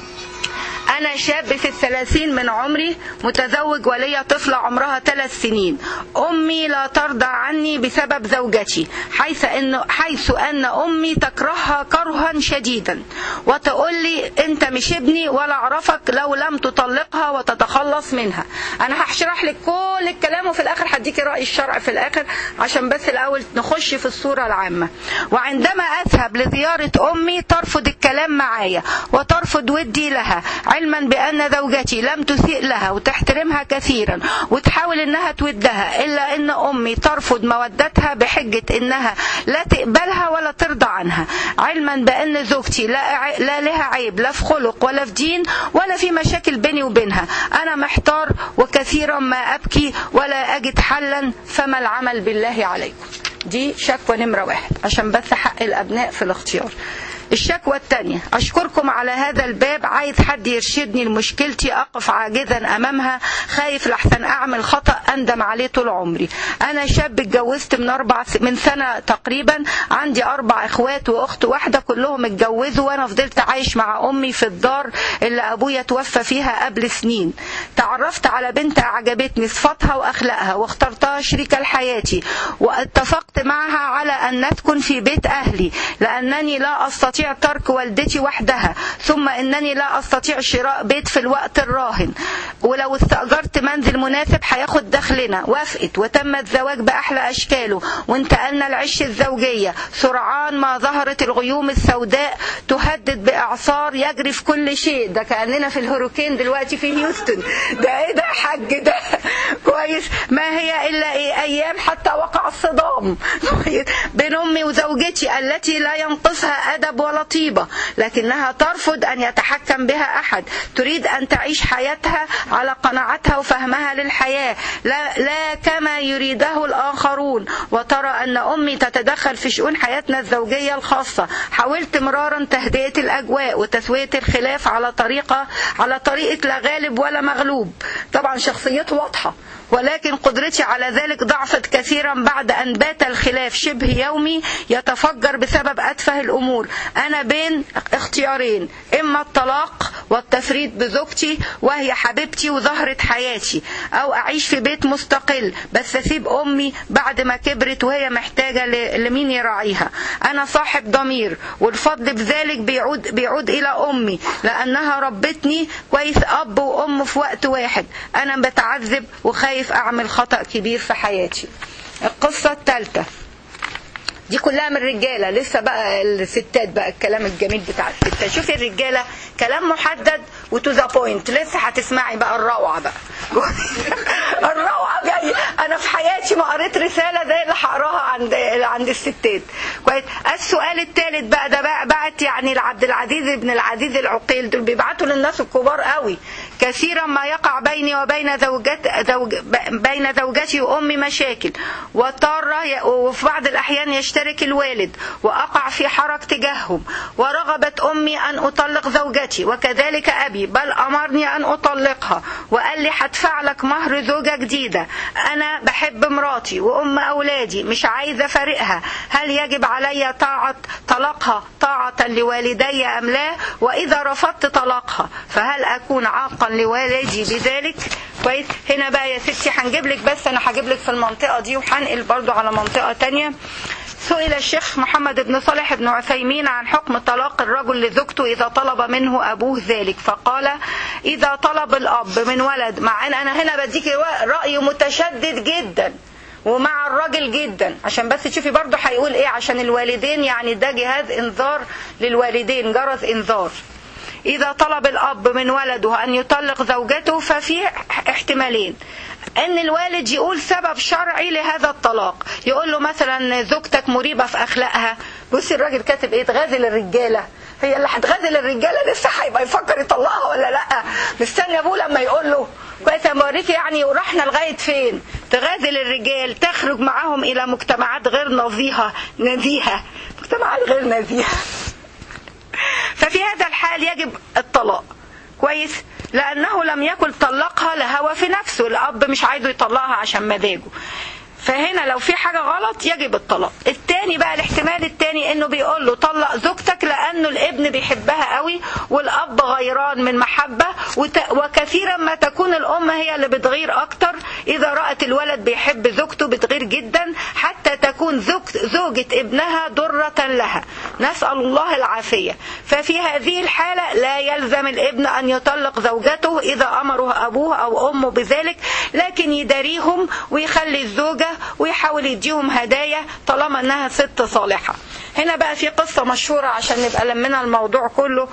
أنا شاب في الثلاثين من عمري متزوج ولي طفلة عمرها ثلاث سنين أمي لا ترضى عني بسبب زوجتي حيث أن, حيث أن أمي تكرهها كرها شديدا وتقول لي أنت مش ابني ولا أعرفك لو لم تطلقها وتتخلص منها أنا هشرح لك كل الكلام وفي الآخر هديكي رأي الشرع في الآخر عشان بس الأول نخش في الصورة العامة وعندما أذهب لزيارة أمي ترفض الكلام معايا وترفض ودي لها علما بأن زوجتي لم تسيء لها وتحترمها كثيرا وتحاول انها تودها الا ان امي ترفض مودتها بحجة انها لا تقبلها ولا ترضى عنها علما بان زوجتي لا, لا لها عيب لا في خلق ولا في دين ولا في مشاكل بيني وبينها انا محتار وكثيرا ما ابكي ولا اجد حلا فما العمل بالله عليكم دي شكوى نمرة واحد عشان بس حق الابناء في الاختيار الشكوى الثانية أشكركم على هذا الباب عايز حد يرشدني لمشكلتي أقف عاجزا أمامها خايف لحسن أعمل خطأ أندم عليه طول عمري أنا شاب اتجوزت من أربع من سنة تقريبا عندي أربع إخوات وأخت واحدة كلهم اتجوزوا وأنا فضلت عايش مع أمي في الدار اللي أبويا توفى فيها قبل سنين تعرفت على بنت عجبتني صفاتها وأخلاقها واخترتها شريكة لحياتي واتفقت معها على أن نسكن في بيت أهلي لأنني لا أستطيع أستطيع ترك والدتي وحدها ثم أنني لا أستطيع شراء بيت في الوقت الراهن ولو استأجرت منزل مناسب هياخد دخلنا وافقت وتم الزواج بأحلى أشكاله وانتقلنا العش الزوجية سرعان ما ظهرت الغيوم السوداء تهدد بإعصار يجري في كل شيء ده كأننا في الهوريكين دلوقتي في هيوستن ده إيه ده حاج ده كويس كويس ما هي الا إيه ايام حتى وقع الصدام كويس بين امي وزوجتي التي لا ينقصها ادب ولا طيبه لكنها ترفض ان يتحكم بها احد تريد ان تعيش حياتها على قناعتها وفهمها للحياه لا, لا كما يريده الاخرون وترى ان امي تتدخل في شؤون حياتنا الزوجيه الخاصه حاولت مرارا تهدئه الاجواء وتسويه الخلاف على طريقه على طريقه لا غالب ولا مغلوب طبعا شخصيته واضحه ولكن قدرتي على ذلك ضعفت كثيرا بعد أن بات الخلاف شبه يومي يتفجر بسبب أتفه الأمور أنا بين اختيارين إما الطلاق والتفريط بزوجتي وهي حبيبتي وزهرة حياتي أو أعيش في بيت مستقل بس أسيب أمي بعد ما كبرت وهي محتاجة لمين يراعيها أنا صاحب ضمير والفضل بذلك بيعود, بيعود إلى أمي لأنها ربتني كويس أب وأم في وقت واحد أنا بتعذب وخايف خايف أعمل خطأ كبير في حياتي القصة الثالثة دي كلها من الرجالة لسه بقى الستات بقى الكلام الجميل بتاع الستات شوفي الرجالة كلام محدد وتو ذا بوينت لسه هتسمعي بقى الروعة بقى الروعة جاية أنا في حياتي ما قريت رسالة زي اللي هقراها عند عند الستات كويس السؤال الثالث بقى ده بقى بعت يعني لعبد العزيز ابن العزيز العقيل دول بيبعتوا للناس الكبار قوي كثيرا ما يقع بيني وبين زوجات زوج بين زوجتي وامي مشاكل واضطر وفي بعض الاحيان يشترك الوالد واقع في حرج تجاههم ورغبت امي ان اطلق زوجتي وكذلك ابي بل امرني ان اطلقها وقال لي هدفع لك مهر زوجه جديده انا بحب مراتي وام اولادي مش عايزه افارقها هل يجب علي طاعه طلاقها طاعه لوالدي ام لا واذا رفضت طلاقها فهل اكون عاقا لوالدي بذلك كويس هنا بقى يا ستي هنجيب لك بس انا هجيب لك في المنطقه دي وهنقل برضو على منطقه تانية سئل الشيخ محمد بن صالح بن عثيمين عن حكم طلاق الرجل لزوجته إذا طلب منه أبوه ذلك فقال إذا طلب الأب من ولد مع أن أنا هنا بديك رأي متشدد جدا ومع الراجل جدا عشان بس تشوفي برضه هيقول ايه عشان الوالدين يعني ده جهاز انذار للوالدين جرس انذار إذا طلب الأب من ولده أن يطلق زوجته ففي احتمالين ان الوالد يقول سبب شرعي لهذا الطلاق يقول له مثلا زوجتك مريبه في اخلاقها بصي الراجل كاتب ايه تغازل الرجاله هي اللي هتغازل الرجاله لسه هيبقى يفكر يطلقها ولا لا مستني ابوه لما يقول له كويس انا بوريكي يعني ورحنا لغايه فين تغازل الرجال تخرج معاهم الى مجتمعات غير نزيهه نزيهه مجتمعات غير نزيهه ففي هذا الحال يجب الطلاق كويس لأنه لم يكن طلقها لهوى في نفسه الأب مش عايزه يطلقها عشان مزاجه فهنا لو في حاجة غلط يجب الطلاق التاني بقى الاحتمال التاني انه بيقول له طلق زوجتك لانه الابن بيحبها قوي والاب غيران من محبة وكثيرا ما تكون الام هي اللي بتغير اكتر اذا رأت الولد بيحب زوجته بتغير جدا حتى تكون زوجة ابنها ضرة لها نسأل الله العافية ففي هذه الحالة لا يلزم الابن ان يطلق زوجته اذا امره ابوه او امه بذلك لكن يداريهم ويخلي الزوجة ويحاول يديهم هدايا طالما انها ست صالحة هنا بقى في قصة مشهورة عشان نبقى لمنا الموضوع كله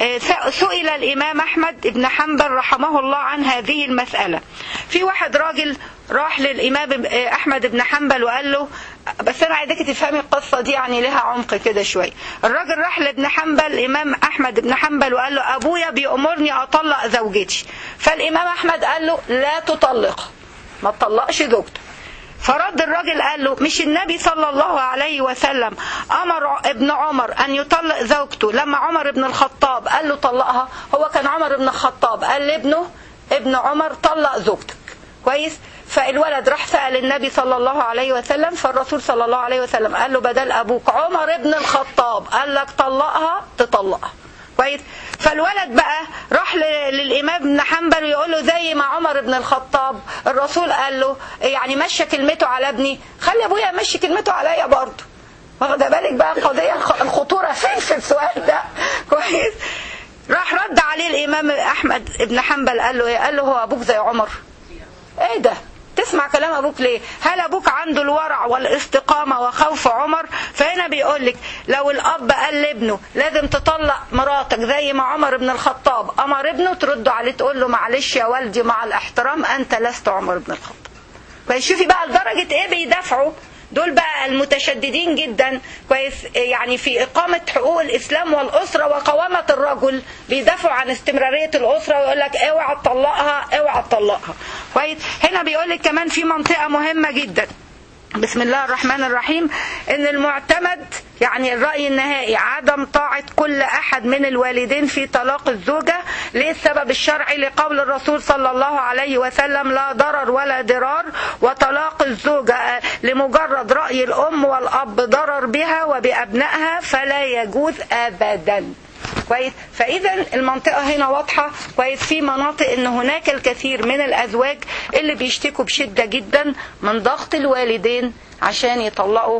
سئل الإمام أحمد بن حنبل رحمه الله عن هذه المسألة في واحد راجل راح للإمام أحمد بن حنبل وقال له بس أنا عايزاك تفهمي القصة دي يعني لها عمق كده شوية الراجل راح لابن حنبل الإمام أحمد بن حنبل وقال له أبويا بيأمرني أطلق زوجتي فالإمام أحمد قال له لا تطلق ما تطلقش زوجته فرد الراجل قال له مش النبي صلى الله عليه وسلم امر ابن عمر ان يطلق زوجته لما عمر بن الخطاب قال له طلقها هو كان عمر بن الخطاب قال لابنه ابن عمر طلق زوجتك كويس فالولد راح سأل النبي صلى الله عليه وسلم فالرسول صلى الله عليه وسلم قال له بدل أبوك عمر بن الخطاب قال لك طلقها تطلقها كويس فالولد بقى راح للامام ابن حنبل ويقول له زي ما عمر بن الخطاب الرسول قال له يعني مشى كلمته على ابني خلي ابويا يمشي كلمته عليا برضه واخده بالك بقى القضيه الخطوره فين في السؤال ده كويس راح رد عليه الامام احمد ابن حنبل قال له ايه قال له هو ابوك زي عمر ايه ده تسمع كلام ابوك ليه هل ابوك عنده الورع والاستقامة وخوف عمر فهنا بيقول لك لو الاب قال لابنه لازم تطلق مراتك زي ما عمر بن الخطاب امر ابنه ترد عليه تقول له معلش يا والدي مع الاحترام انت لست عمر بن الخطاب كويس شوفي بقى لدرجة ايه بيدافعوا دول بقى المتشددين جدا كويس يعني في إقامة حقوق الإسلام والأسرة وقوامة الرجل بيدافعوا عن استمرارية الأسرة ويقول لك اوعى تطلقها اوعى تطلقها كويس هنا بيقول لك كمان في منطقة مهمة جدا بسم الله الرحمن الرحيم ان المعتمد يعني الرأي النهائي عدم طاعة كل أحد من الوالدين في طلاق الزوجة ليه السبب الشرعي لقول الرسول صلى الله عليه وسلم لا ضرر ولا ضرار وطلاق الزوجة لمجرد رأي الأم والأب ضرر بها وبأبنائها فلا يجوز أبدا كويس فاذا المنطقه هنا واضحه كويس في مناطق ان هناك الكثير من الازواج اللي بيشتكوا بشده جدا من ضغط الوالدين عشان يطلقوا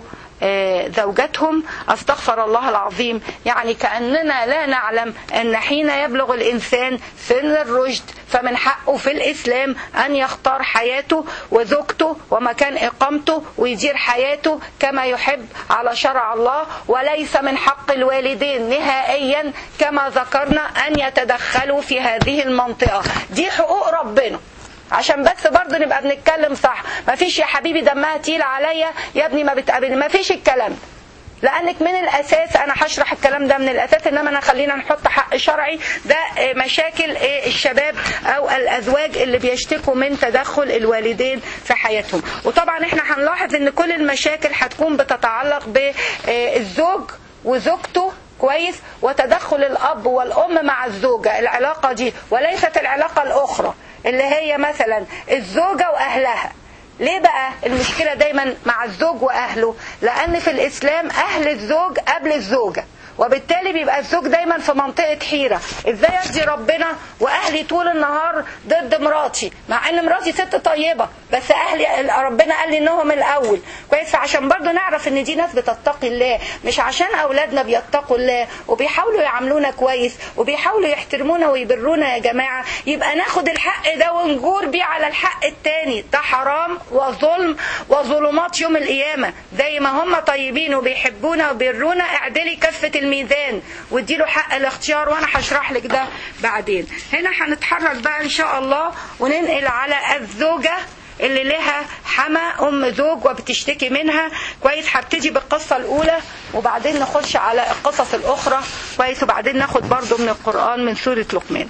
زوجاتهم استغفر الله العظيم يعني كأننا لا نعلم أن حين يبلغ الإنسان سن الرشد فمن حقه في الإسلام أن يختار حياته وزوجته ومكان إقامته ويدير حياته كما يحب على شرع الله وليس من حق الوالدين نهائيا كما ذكرنا أن يتدخلوا في هذه المنطقة دي حقوق ربنا عشان بس برضه نبقى بنتكلم صح مفيش يا حبيبي دمها تقيل عليا يا ابني ما بتقابلني مفيش الكلام ده لانك من الاساس انا هشرح الكلام ده من الاساس انما انا خلينا نحط حق شرعي ده مشاكل الشباب او الازواج اللي بيشتكوا من تدخل الوالدين في حياتهم وطبعا احنا هنلاحظ ان كل المشاكل هتكون بتتعلق بالزوج وزوجته كويس وتدخل الاب والام مع الزوجه العلاقه دي وليست العلاقه الاخرى اللي هي مثلا الزوجة وأهلها ليه بقى المشكلة دايما مع الزوج وأهله لأن في الإسلام أهل الزوج قبل الزوجة وبالتالي بيبقى الزوج دايما في منطقة حيرة ازاي ارضي ربنا واهلي طول النهار ضد مراتي مع ان مراتي ست طيبة بس اهلي ربنا قال لي انهم الاول كويس فعشان برضو نعرف ان دي ناس بتتقي الله مش عشان اولادنا بيتقوا الله وبيحاولوا يعاملونا كويس وبيحاولوا يحترمونا ويبرونا يا جماعة يبقى ناخد الحق ده ونجور بيه على الحق التاني ده حرام وظلم وظلمات يوم القيامة زي ما هم طيبين وبيحبونا وبيرونا اعدلي كفة الميزان واديله حق الاختيار وانا هشرح لك ده بعدين هنا هنتحرك بقى ان شاء الله وننقل على الزوجه اللي لها حما ام زوج وبتشتكي منها كويس هبتدي بالقصه الاولى وبعدين نخش على القصص الاخرى كويس وبعدين ناخد برضو من القران من سوره لقمان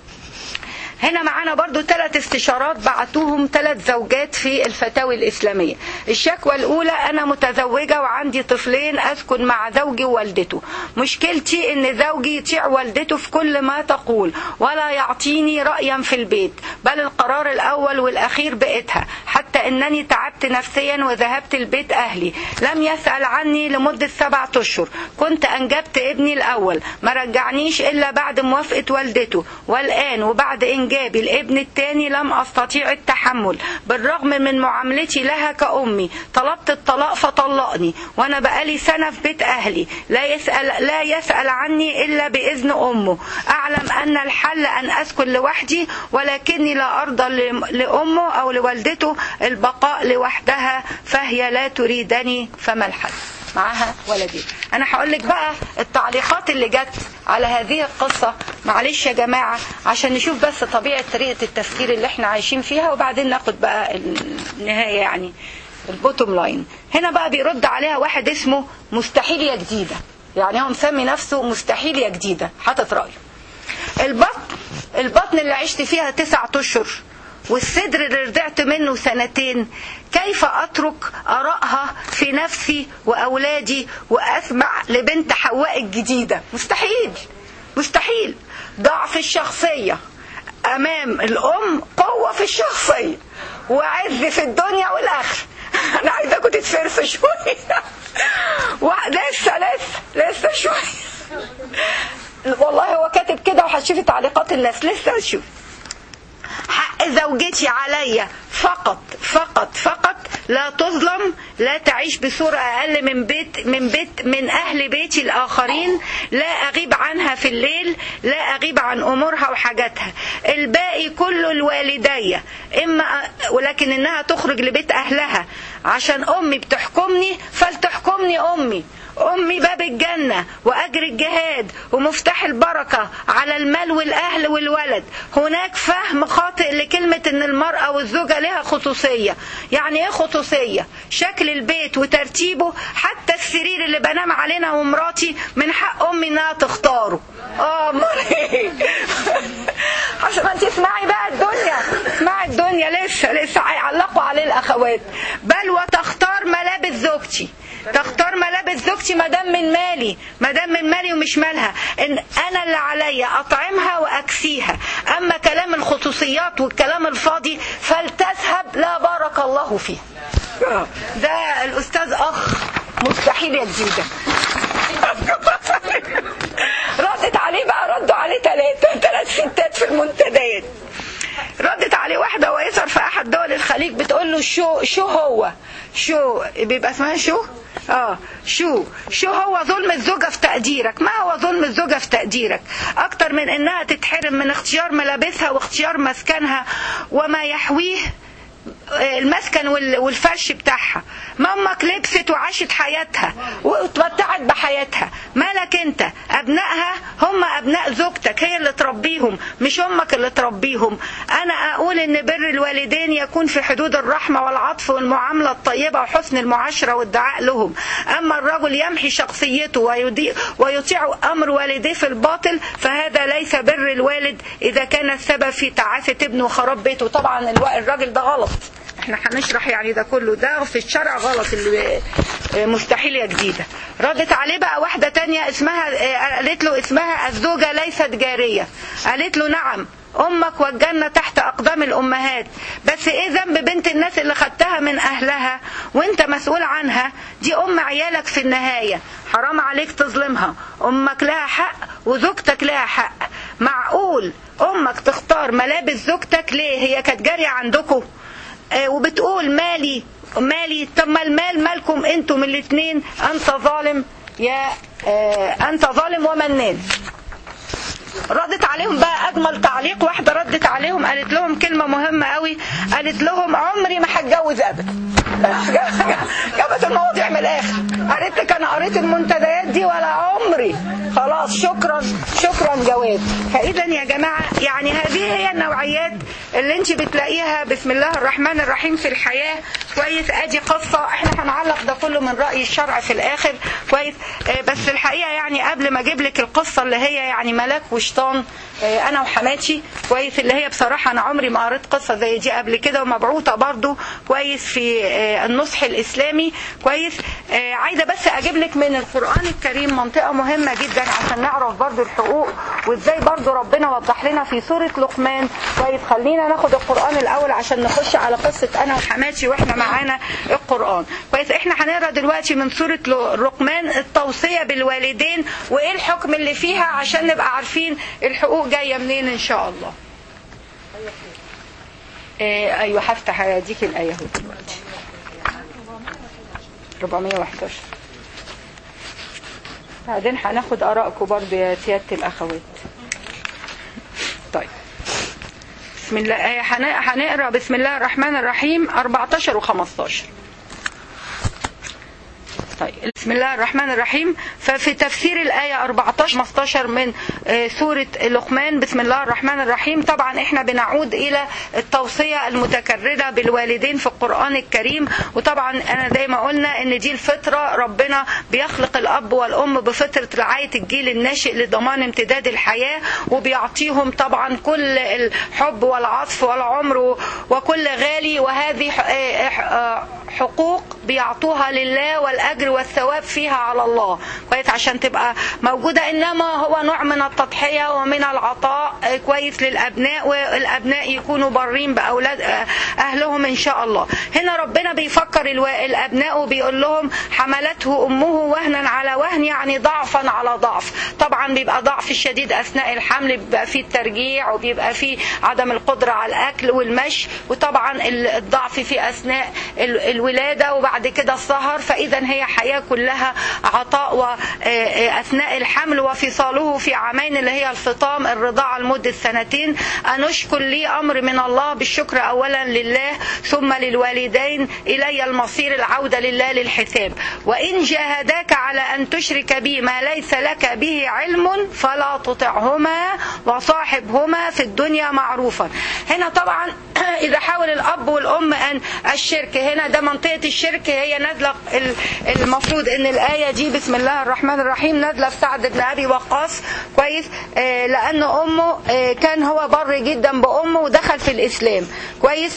هنا معانا برضو ثلاث استشارات بعتوهم ثلاث زوجات في الفتاوي الإسلامية الشكوى الأولى أنا متزوجة وعندي طفلين أسكن مع زوجي ووالدته مشكلتي أن زوجي يطيع والدته في كل ما تقول ولا يعطيني رأيا في البيت بل القرار الأول والأخير بقيتها حتى أنني تعبت نفسيا وذهبت البيت أهلي لم يسأل عني لمدة سبعة أشهر كنت أنجبت ابني الأول ما رجعنيش إلا بعد موافقة والدته والآن وبعد إنجاب إنجابي الابن الثاني لم أستطيع التحمل بالرغم من معاملتي لها كأمي طلبت الطلاق فطلقني وأنا بقالي سنة في بيت أهلي لا يسأل, لا يسأل عني إلا بإذن أمه أعلم أن الحل أن أسكن لوحدي ولكني لا أرضى لأمه أو لوالدته البقاء لوحدها فهي لا تريدني فما الحل معاها ولدين انا هقول لك بقى التعليقات اللي جت على هذه القصة معلش يا جماعة عشان نشوف بس طبيعة طريقة التفكير اللي احنا عايشين فيها وبعدين ناخد بقى النهاية يعني البوتوم لاين هنا بقى بيرد عليها واحد اسمه مستحيل يا جديدة يعني هو مسمي نفسه مستحيل يا جديدة حاطط رأيه البطن البطن اللي عشت فيها تسعة اشهر والصدر اللي رضعت منه سنتين كيف أترك أراءها في نفسي وأولادي وأسمع لبنت حواء الجديدة مستحيل مستحيل ضعف الشخصية أمام الأم قوة في الشخصية وعز في الدنيا والآخرة أنا عايزاكم تتفرسوا شوية لسه لسه لسه شوية والله هو كاتب كده وهتشوفي تعليقات الناس لسه هتشوفي حق زوجتي عليا فقط فقط فقط لا تظلم لا تعيش بصورة أقل من بيت من بيت من أهل بيتي الآخرين لا أغيب عنها في الليل لا أغيب عن أمورها وحاجاتها الباقي كله الوالدية إما ولكن إنها تخرج لبيت أهلها عشان أمي بتحكمني فلتحكمني أمي أمي باب الجنة وأجر الجهاد ومفتاح البركة على المال والأهل والولد هناك فهم خاطئ لكلمة إن المرأة والزوجة لها خصوصية يعني إيه خصوصية شكل البيت وترتيبه حتى السرير اللي بنام علينا ومراتي من حق أمي إنها تختاره اه امال ايه عشان انت اسمعي بقى الدنيا اسمعي الدنيا لسه لسه هيعلقوا عليه الاخوات بل وتختار ملابس زوجتي تختار ملابس زوجتي ما دام من مالي ما دام من مالي ومش مالها ان انا اللي عليا اطعمها واكسيها اما كلام الخصوصيات والكلام الفاضي فلتذهب لا بارك الله فيه ده الاستاذ اخ مستحيل يا جديده ردت عليه بقى ردوا عليه ثلاثة ثلاث ستات في المنتديات ردت عليه واحدة ويسر في أحد دول الخليج بتقول له شو شو هو شو بيبقى اسمها شو اه شو شو هو ظلم الزوجة في تقديرك ما هو ظلم الزوجة في تقديرك أكتر من إنها تتحرم من اختيار ملابسها واختيار مسكنها وما يحويه المسكن والفرش بتاعها مامك لبست وعاشت حياتها واتمتعت بحياتها مالك انت ابنائها هم ابناء زوجتك هي اللي تربيهم مش امك اللي تربيهم انا اقول ان بر الوالدين يكون في حدود الرحمه والعطف والمعامله الطيبه وحسن المعاشره والدعاء لهم اما الرجل يمحي شخصيته ويطيع امر والديه في الباطل فهذا ليس بر الوالد اذا كان السبب في تعاسه ابنه وخراب بيته طبعا الراجل ده غلط احنا هنشرح يعني ده كله ده في الشرع غلط اللي مستحيل يا جديدة ردت عليه بقى واحدة تانية اسمها قالت له اسمها الزوجة ليست جارية قالت له نعم امك والجنة تحت اقدام الامهات بس ايه ذنب بنت الناس اللي خدتها من اهلها وانت مسؤول عنها دي ام عيالك في النهاية حرام عليك تظلمها امك لها حق وزوجتك لها حق معقول امك تختار ملابس زوجتك ليه هي كانت جارية عندكم وبتقول مالي مالي طب ما المال مالكم انتم الاثنين انت ظالم يا انت ظالم ومنان ردت عليهم بقى اجمل تعليق واحده ردت عليهم قالت لهم كلمه مهمه قوي قالت لهم عمري ما هتجوز ابدا جابت المواضيع من الاخر قالت لك انا قريت المنتديات دي ولا عمري خلاص شكرا شكرا جواب فاذا يا جماعه يعني هذه هي النوعيات اللي انت بتلاقيها بسم الله الرحمن الرحيم في الحياه كويس ادي قصه احنا هنعلق ده كله من راي الشرع في الاخر كويس بس الحقيقه يعني قبل ما اجيب لك القصه اللي هي يعني ملاك وشيطان انا وحماتي كويس اللي هي بصراحه انا عمري ما قريت قصه زي دي قبل كده ومبعوثه برضو كويس في النصح الاسلامي كويس عايزه بس اجيب لك من القران الكريم منطقه مهمه جدا عشان نعرف برضو الحقوق وازاي برضو ربنا وضح لنا في سوره لقمان كويس خلينا ناخد القران الاول عشان نخش على قصه انا وحماتي واحنا معانا القران كويس احنا هنقرا دلوقتي من سوره لقمان التوصيه بالوالدين وايه الحكم اللي فيها عشان نبقى عارفين الحقوق جايه منين ان شاء الله إيه ايوه هفتح اديك الايه اهو دلوقتي 411 بعدين هناخد ارائكم برضه يا سياده الاخوات طيب بسم الله هنقرا بسم الله الرحمن الرحيم 14 و15 طيب بسم الله الرحمن الرحيم ففي تفسير الآية 14 15 من سورة لقمان بسم الله الرحمن الرحيم طبعا احنا بنعود إلى التوصية المتكررة بالوالدين في القرآن الكريم وطبعا أنا زي ما قلنا إن دي الفطرة ربنا بيخلق الأب والأم بفطرة رعاية الجيل الناشئ لضمان امتداد الحياة وبيعطيهم طبعا كل الحب والعطف والعمر وكل غالي وهذه حقوق بيعطوها لله والأجر والثواب فيها على الله كويس عشان تبقى موجودة إنما هو نوع من التضحية ومن العطاء كويس للأبناء والأبناء يكونوا بارين بأولاد أهلهم إن شاء الله هنا ربنا بيفكر الأبناء وبيقول لهم حملته أمه وهنا على وهن يعني ضعفا على ضعف طبعا بيبقى ضعف الشديد أثناء الحمل بيبقى فيه الترجيع وبيبقى فيه عدم القدرة على الأكل والمشي وطبعا الضعف في أثناء الولادة وبعد كده السهر فإذا هي الحياة كلها عطاء وأثناء الحمل وفصاله في عامين اللي هي الفطام الرضاعة لمدة سنتين أن أشكر لي أمر من الله بالشكر أولا لله ثم للوالدين إلي المصير العودة لله للحساب وإن جاهداك على أن تشرك بي ما ليس لك به علم فلا تطعهما وصاحبهما في الدنيا معروفا هنا طبعا إذا حاول الأب والأم أن الشرك هنا ده منطقة الشرك هي نازلة المفروض أن الآية دي بسم الله الرحمن الرحيم نازلة في سعد بن أبي وقاص كويس آه لأن أمه آه كان هو بر جدا بأمه ودخل في الإسلام كويس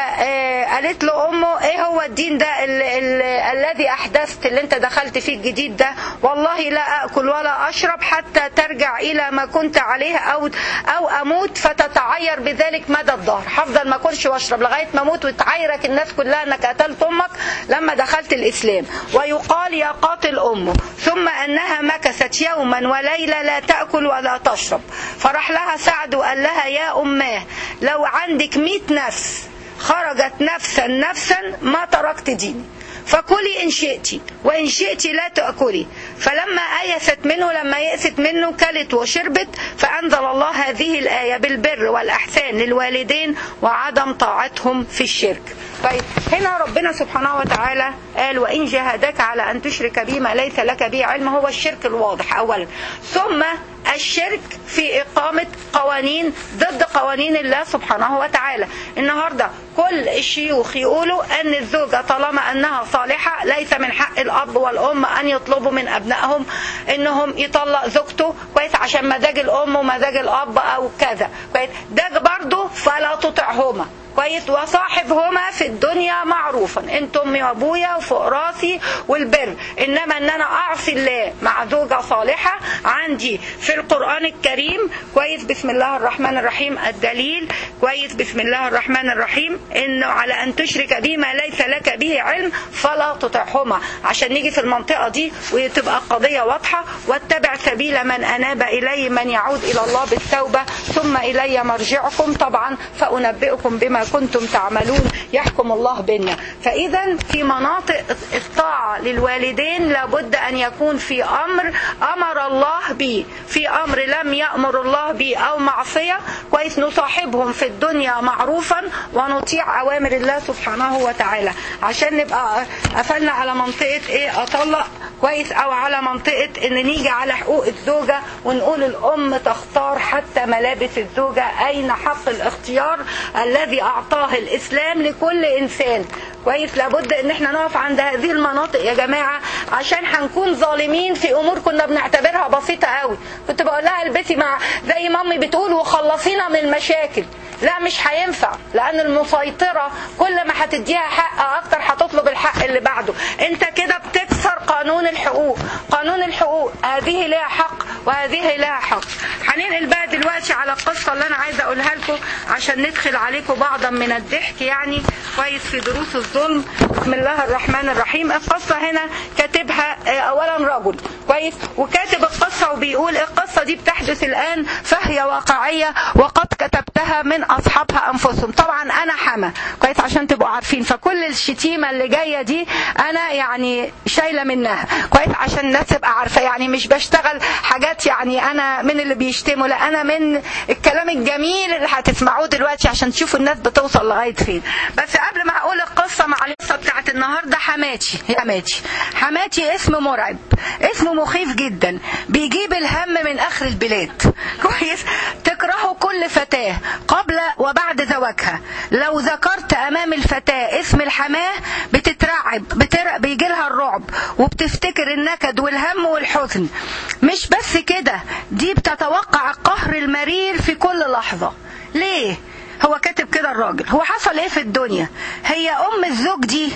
فقالت له أمه إيه هو الدين ده ال ال الذي أحدثت اللي أنت دخلت فيه الجديد ده والله لا أكل ولا أشرب حتى ترجع إلى ما كنت عليه أو أو أموت فتتعير بذلك مدى الظهر هفضل ما أكلش وأشرب لغاية ما أموت وتعايرك الناس كلها أنك قتلت أمك لما دخلت الإسلام ويقال يا قاتل أمه ثم أنها مكثت يوما وليلة لا تأكل ولا تشرب فراح لها سعد وقال لها يا أماه لو عندك مئة نفس خرجت نفسا نفسا ما تركت ديني فكلي إن شئت وإن شئت لا تأكلي فلما آيست منه لما يأست منه كلت وشربت فأنزل الله هذه الآية بالبر والأحسان للوالدين وعدم طاعتهم في الشرك طيب هنا ربنا سبحانه وتعالى قال وإن جاهدك على أن تشرك بي ما ليس لك به علم هو الشرك الواضح أولا ثم الشرك في إقامة قوانين ضد قوانين الله سبحانه وتعالى النهاردة كل الشيوخ يقولوا أن الزوجة طالما أنها صالحة ليس من حق الأب والأم أن يطلبوا من أبنائهم أنهم يطلق زوجته كويس عشان مزاج الأم ومزاج الأب أو كذا كويس ده برضه فلا تطعهما كويس وصاحبهما في الدنيا معروفا انت امي وابويا وفوق راسي والبر انما ان انا اعصي الله مع زوجه صالحه عندي في القران الكريم كويس بسم الله الرحمن الرحيم الدليل كويس بسم الله الرحمن الرحيم انه على ان تشرك بي ما ليس لك به علم فلا تطعهما عشان نيجي في المنطقه دي وتبقى القضيه واضحه واتبع سبيل من اناب الي من يعود الى الله بالتوبه ثم الي مرجعكم طبعا فانبئكم بما كنتم تعملون يحكم الله بنا فإذا في مناطق الطاعة للوالدين لابد أن يكون في أمر أمر الله به في أمر لم يأمر الله به أو معصية كويس نصاحبهم في الدنيا معروفا ونطيع أوامر الله سبحانه وتعالى عشان نبقى قفلنا على منطقة إيه أطلق كويس أو على منطقة إن نيجي على حقوق الزوجة ونقول الأم تختار حتى ملابس الزوجة أين حق الاختيار الذي أعطاه الإسلام لكل إنسان كويس لابد ان احنا نقف عند هذه المناطق يا جماعة عشان هنكون ظالمين في امور كنا بنعتبرها بسيطة قوي كنت بقول لها البسي مع زي مامي بتقول وخلصينا من المشاكل لا مش هينفع لان المسيطرة كل ما هتديها حق اكتر هتطلب الحق اللي بعده انت كده بتكسر قانون الحقوق قانون الحقوق هذه لها حق وهذه لها حق هننقل بقى دلوقتي على القصة اللي انا عايزة اقولها لكم عشان ندخل عليكم بعضا من الضحك يعني كويس في دروس الظلم بسم الله الرحمن الرحيم القصة هنا كاتبها اولا رجل كويس وكاتب القصة وبيقول القصة دي بتحدث الان فهي واقعية وقد كتبتها من اصحابها انفسهم طبعا انا حما كويس عشان تبقوا عارفين فكل الشتيمة اللي جاية دي انا يعني شايلة منها كويس عشان الناس تبقى عارفة يعني مش بشتغل حاجات يعني انا من اللي بيشتموا لا انا من الكلام الجميل اللي هتسمعوه دلوقتي عشان تشوفوا الناس بتوصل لغاية فين بس قبل ما اقول القصة مع القصة بتاعت النهاردة حماتي حماتي حماتي اسم مرعب اسمه مخيف جدا بيجيب الهم من اخر البلاد كويس تكرهه كل فتاة قبل وبعد زواجها لو ذكرت امام الفتاة اسم الحماه بتترعب بتر... بيجي لها الرعب وبتفتكر النكد والهم والحزن مش بس كده دي بتتوقع القهر المرير في كل لحظة ليه هو كاتب كده الراجل هو حصل ايه في الدنيا هي ام الزوج دي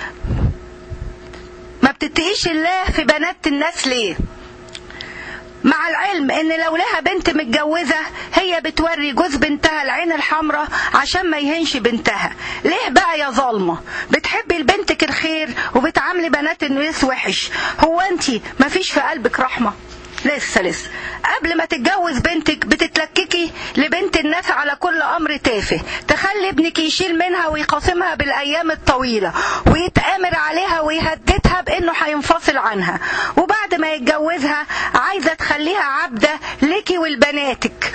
ما بتتقيش الله في بنات الناس ليه مع العلم ان لو لها بنت متجوزة هي بتوري جوز بنتها العين الحمراء عشان ما يهنش بنتها ليه بقى يا ظالمة بتحبي لبنتك الخير وبتعاملي بنات الناس وحش هو انتي مفيش في قلبك رحمة لسه لسه قبل ما تتجوز بنتك بتتلككي لبنت الناس على كل امر تافه تخلي ابنك يشيل منها ويقاسمها بالايام الطويله يتآمر عليها ويهددها بانه هينفصل عنها وبعد ما يتجوزها عايزه تخليها عبده ليكي ولبناتك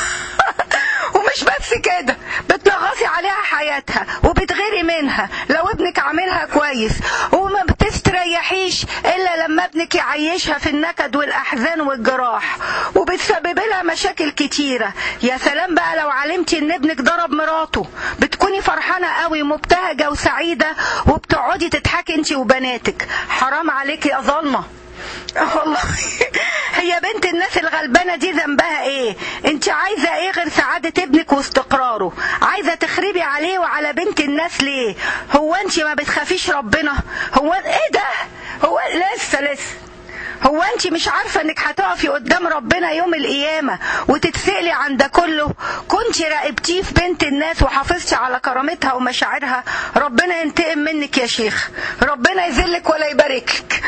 ومش بس كده بتنغصي عليها حياتها وبتغيري منها لو ابنك عاملها كويس وما بتستريحيش الا لما ابنك يعيشها في النكد والاحزان والجراح وبتسبب لها مشاكل كتيره يا سلام بقى لو علمتي ان ابنك ضرب مراته بتكوني فرحانه قوي مبتهجه وسعيده وبتقعدي تضحكي انت وبناتك حرام عليكي يا ظلمه والله هي بنت الناس الغلبانه دي ذنبها ايه انت عايزه ايه غير سعاده ابنك واستقراره عايزه تخربي عليه وعلى بنت الناس ليه هو انت ما بتخافيش ربنا هو ايه ده هو لسه لسه هو انت مش عارفه انك هتقفي قدام ربنا يوم القيامه وتتسالي عن ده كله كنت راقبتيه في بنت الناس وحافظتي على كرامتها ومشاعرها ربنا ينتقم منك يا شيخ ربنا يذلك ولا يباركك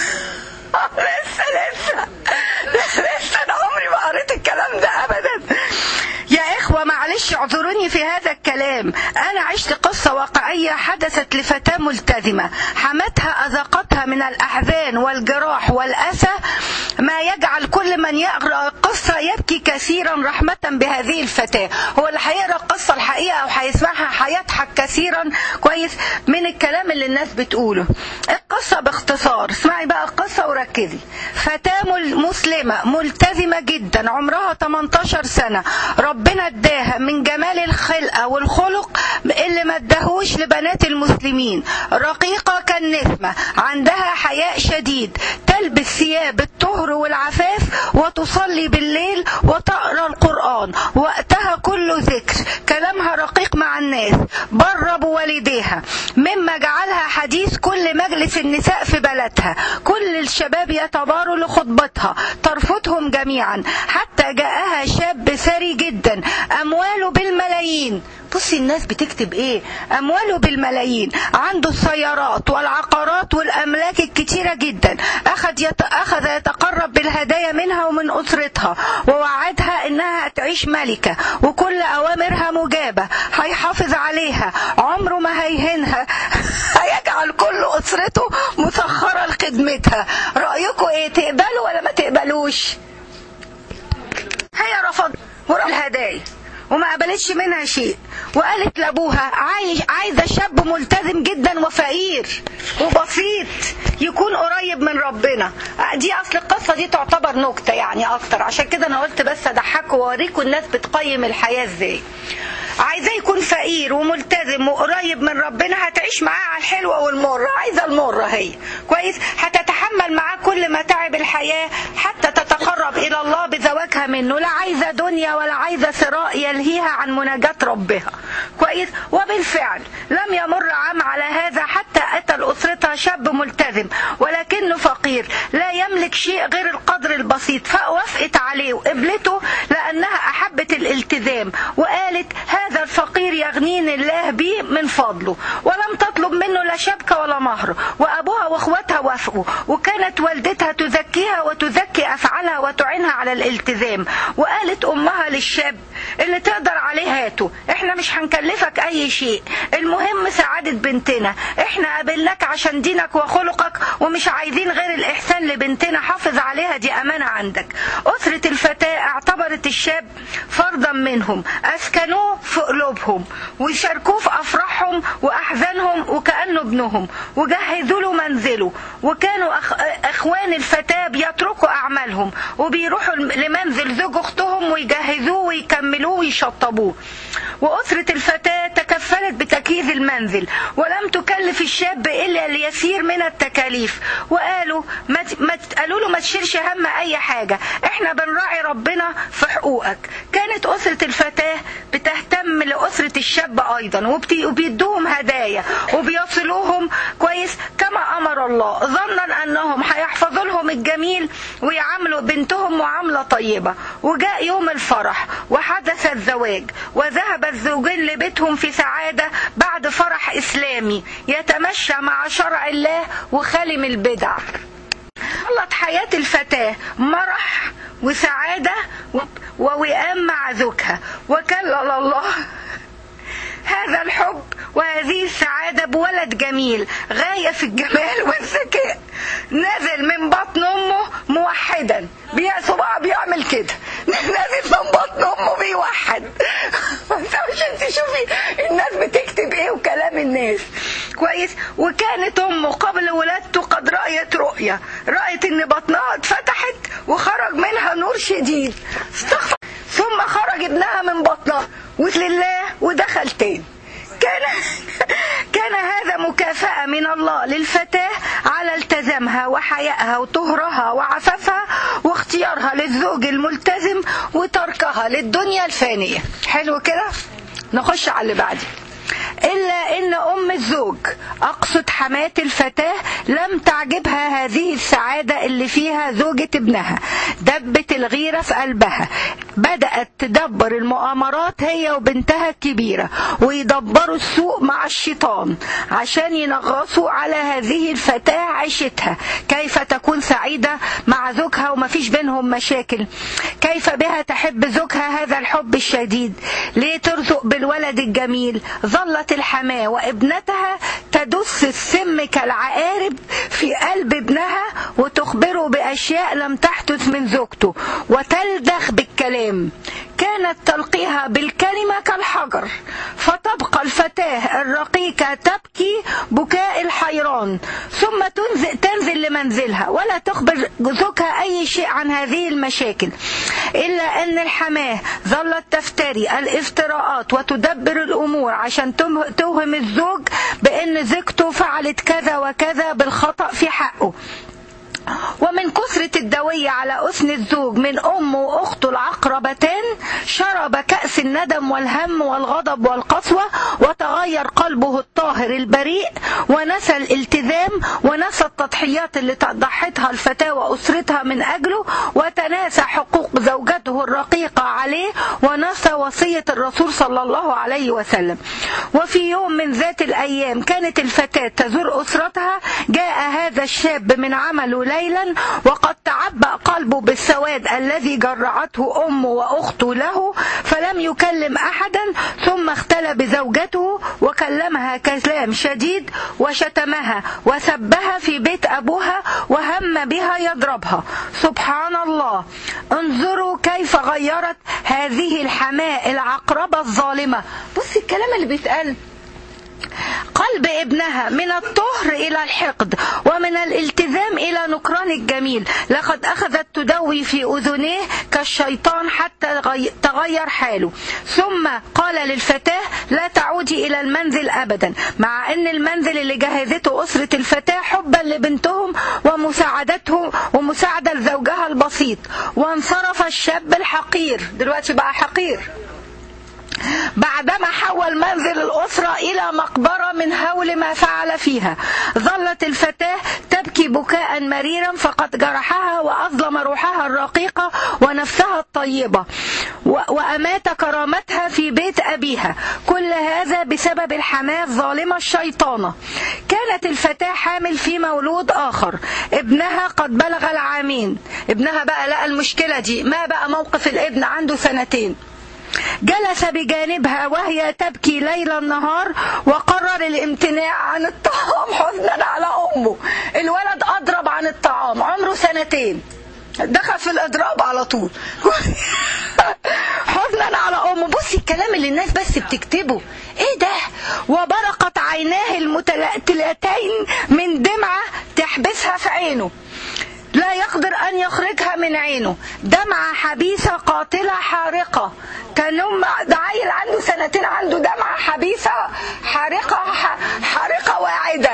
لسه لسه لسه انا عمري ما قريت الكلام ده ابدا يا إخوة معلش اعذروني في هذا الكلام أنا عشت قصة واقعية حدثت لفتاة ملتزمة حمتها أذاقتها من الأحزان والجراح والأسى ما يجعل كل من يقرأ القصة يبكي كثيرا رحمة بهذه الفتاة هو اللي هيقرأ القصة الحقيقة أو هيسمعها هيضحك كثيرا كويس من الكلام اللي الناس بتقوله القصة باختصار اسمعي بقى القصة وركزي فتاة مسلمة ملتزمة جدا عمرها 18 سنة ربنا اداها من جمال الخلقة والخلق اللي ما اداهوش لبنات المسلمين رقيقة كالنسمة عندها حياء شديد تلبس ثياب الطهر والعفاف وتصلي بالليل وتقرا القرآن وقتها كله ذكر كلامها رقيق مع الناس بر بوالديها مما جعلها حديث كل مجلس النساء في بلدها كل الشباب يتباروا لخطبتها ترفضهم جميعا حتى جاءها شاب ثري جدا امواله بالملايين بصي الناس بتكتب ايه امواله بالملايين عنده السيارات والعقارات والاملاك الكتيره جدا اخذ يت... اخذ يتقرب بالهدايا منها ومن اسرتها ووعدها انها هتعيش ملكه وكل اوامرها مجابه هيحافظ عليها عمره ما هيهنها هيجعل كل اسرته مسخره لخدمتها رايكم ايه تقبلوا ولا ما تقبلوش هي رفض الهدايا وما قبلتش منها شيء وقالت لابوها عايش عايزه شاب ملتزم جدا وفقير وبسيط يكون قريب من ربنا دي اصل القصه دي تعتبر نكته يعني اكتر عشان كده انا قلت بس اضحكوا واوريكم الناس بتقيم الحياه ازاي عايزاه يكون فقير وملتزم وقريب من ربنا هتعيش معاه على الحلوه والمره عايزه المره هي كويس هتتحمل معاه كل متاعب الحياه حتى تتقرب الى الله بزواجها منه لا عايزه دنيا ولا عايزه ثراء يلهيها عن مناجاه ربها كويس وبالفعل لم يمر عام على هذا حتى اتى لاسرتها شاب ملتزم ولكنه فقير لا يملك شيء غير القدر البسيط فوافقت عليه وقبلته لانها احبت الالتزام وقالت هذا الفقير يغنيني الله به من فضله ولم تطلب منه لا شبكه ولا مهر وابوها واخواتها وافقوا وكانت والدتها تزكيها وتزكي افعالها وتعينها على الالتزام وقالت امها للشاب اللي تقدر عليه هاته احنا مش هنكلفك اي شيء المهم سعاده بنتنا احنا قابلناك عشان دينك وخلقك ومش عايزين غير الاحسان لبنتنا حافظ عليها دي امانه عندك اسره الفتاه اعتبرت الشاب فردا منهم اسكنوه في قلوبهم ويشاركوه في افراحهم واحزانهم وكانه ابنهم وجهزوا له منزله وكانوا أخ... اخوان الفتاه بيتركوا اعمالهم وبيروحوا لمنزل زوج اختهم ويجهزوه ويكملوه ويشطبوه واسره الفتاه تكفلت بتجهيز المنزل ولم تكلف الشاب الا اليسير من التكاليف وقالوا ما ما قالوا له ما تشيلش هم اي حاجه احنا بنراعي ربنا في حقوقك كانت اسره الفتاه بتهتم لاسره الشاب ايضا وبيدوهم هدايا وبيصلوهم كويس كما امر الله ظنا انهم هيحفظوا لهم الجميل ويعاملوا بنتهم معامله طيبه وجاء يوم الفرح وحدث الزواج وذهب الزوجين لبيتهم في سعاده بعد فرح اسلامي يتمشى مع شرع الله وخالي من البدع خلت حياة الفتاة مرح وسعادة ووئام مع زوجها وكلل الله هذا الحب وهذه السعادة بولد جميل غاية في الجمال والذكاء نازل من بطن أمه موحدا صباعه بيعمل كده نازل من بطن أمه بيوحد عشان تشوفي الناس بتكتب ايه وكلام الناس كويس وكانت امه قبل ولادته قد رأيت رؤية رأيت ان بطنها اتفتحت وخرج منها نور شديد استغفر ثم خرج ابنها من بطنها ولله ودخل تاني كان كان هذا مكافأة من الله للفتاة على التزامها وحيائها وطهرها وعفافها واختيارها للزوج الملتزم وتركها للدنيا الفانية حلو كده نخش على اللي بعدي إلا إن أم الزوج أقصد حماة الفتاة لم تعجبها هذه السعادة اللي فيها زوجة ابنها دبت الغيرة في قلبها بدأت تدبر المؤامرات هي وبنتها الكبيرة ويدبروا السوء مع الشيطان عشان ينغصوا على هذه الفتاة عيشتها كيف تكون سعيدة مع زوجها ومفيش بينهم مشاكل كيف بها تحب زوجها هذا الحب الشديد ليه ترزق بالولد الجميل ظلت الحماة وابنتها تدس السم كالعقارب في قلب ابنها وتخبره بأشياء لم تحدث من زوجته وتلدغ بالكلام كانت تلقيها بالكلمة كالحجر فتبقى الفتاة الرقيقة تبكي بكاء الحيران ثم تنزل, تنزل لمنزلها ولا تخبر زوجها أي شيء عن هذه المشاكل إلا أن الحماة ظلت تفتري الافتراءات وتدبر الأمور عشان توهم الزوج بأن زوجته فعلت كذا وكذا بالخطأ في حقه ومن كثرة الدوية على أسن الزوج من أمه وأخته العقربتان شرب كأس الندم والهم والغضب والقسوة وتغير قلبه الطاهر البريء ونسى الالتزام ونسى التضحيات اللي ضحتها الفتاة وأسرتها من أجله وتناسى حقوق زوجته الرقيقة عليه ونسى وصية الرسول صلى الله عليه وسلم وفي يوم من ذات الأيام كانت الفتاة تزور أسرتها جاء هذا الشاب من عمله ليلا وقد تعبأ قلبه بالسواد الذي جرعته أمه وأخته له فلم يكلم أحدا ثم اختلى بزوجته وكلمها كلام شديد وشتمها وسبها في بيت أبوها وهم بها يضربها سبحان الله انظروا كيف غيرت هذه الحماة العقربة الظالمة بص الكلام اللي بيتقال قلب ابنها من الطهر إلى الحقد ومن الالتزام إلى نكران الجميل لقد أخذت تدوي في أذنيه كالشيطان حتى تغير حاله ثم قال للفتاة لا تعودي إلى المنزل أبدا مع أن المنزل اللي جهزته أسرة الفتاة حبا لبنتهم ومساعدتهم ومساعدة لزوجها البسيط وانصرف الشاب الحقير دلوقتي بقى حقير بعدما حول منزل الأسرة إلى مقبرة من هول ما فعل فيها ظلت الفتاة تبكي بكاء مريرا فقد جرحها وأظلم روحها الرقيقة ونفسها الطيبة وأمات كرامتها في بيت أبيها كل هذا بسبب الحماة الظالمة الشيطانة كانت الفتاة حامل في مولود آخر ابنها قد بلغ العامين ابنها بقى لقى المشكلة دي ما بقى موقف الابن عنده سنتين جلس بجانبها وهي تبكي ليل النهار وقرر الامتناع عن الطعام حزنا على امه الولد اضرب عن الطعام عمره سنتين دخل في الاضراب على طول حزنا على امه بصي الكلام اللي الناس بس بتكتبه ايه ده وبرقت عيناه المتلاتين من دمعه تحبسها في عينه لا يقدر أن يخرجها من عينه دمعة حبيسة قاتلة حارقة كان ده عيل عنده سنتين عنده دمعة حبيسة حارقة حارقة واعدة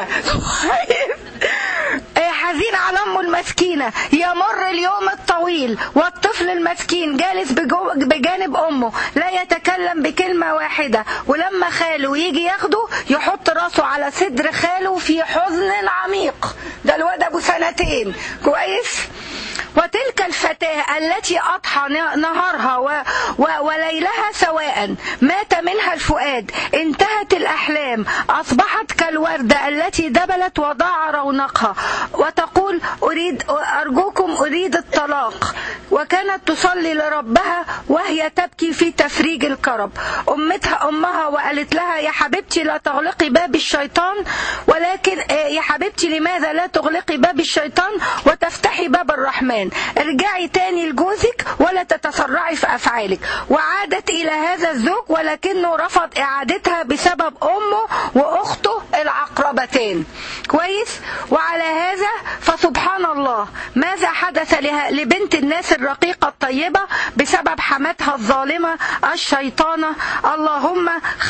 حزين على أمه المسكينة يمر اليوم الطويل والطفل المسكين جالس بجانب أمه لا يتكلم بكلمة واحدة ولما خاله يجي ياخده يحط راسه على صدر خاله في حزن عميق ده الواد أبو سنتين كويس وتلك الفتاة التي أضحى نهارها و و وليلها سواء مات منها الفؤاد انتهت الأحلام أصبحت كالوردة التي دبلت وضاع رونقها وتقول أريد أرجوكم أريد الطلاق وكانت تصلي لربها وهي تبكي في تفريج الكرب أمتها أمها وقالت لها يا حبيبتي لا تغلقي باب الشيطان ولكن يا حبيبتي لماذا لا تغلقي باب الشيطان وتفتحي باب الرحمن ارجعي تاني لجوزك ولا تتسرعي في أفعالك وعادت إلى هذا الزوج ولكنه رفض إعادتها بسبب أمه وأخته العقربتان كويس وعلى هذا فسبحان الله ماذا حدث لها لبنت الناس الرقيقة الطيبة بسبب حماتها الظالمة الشيطانة اللهم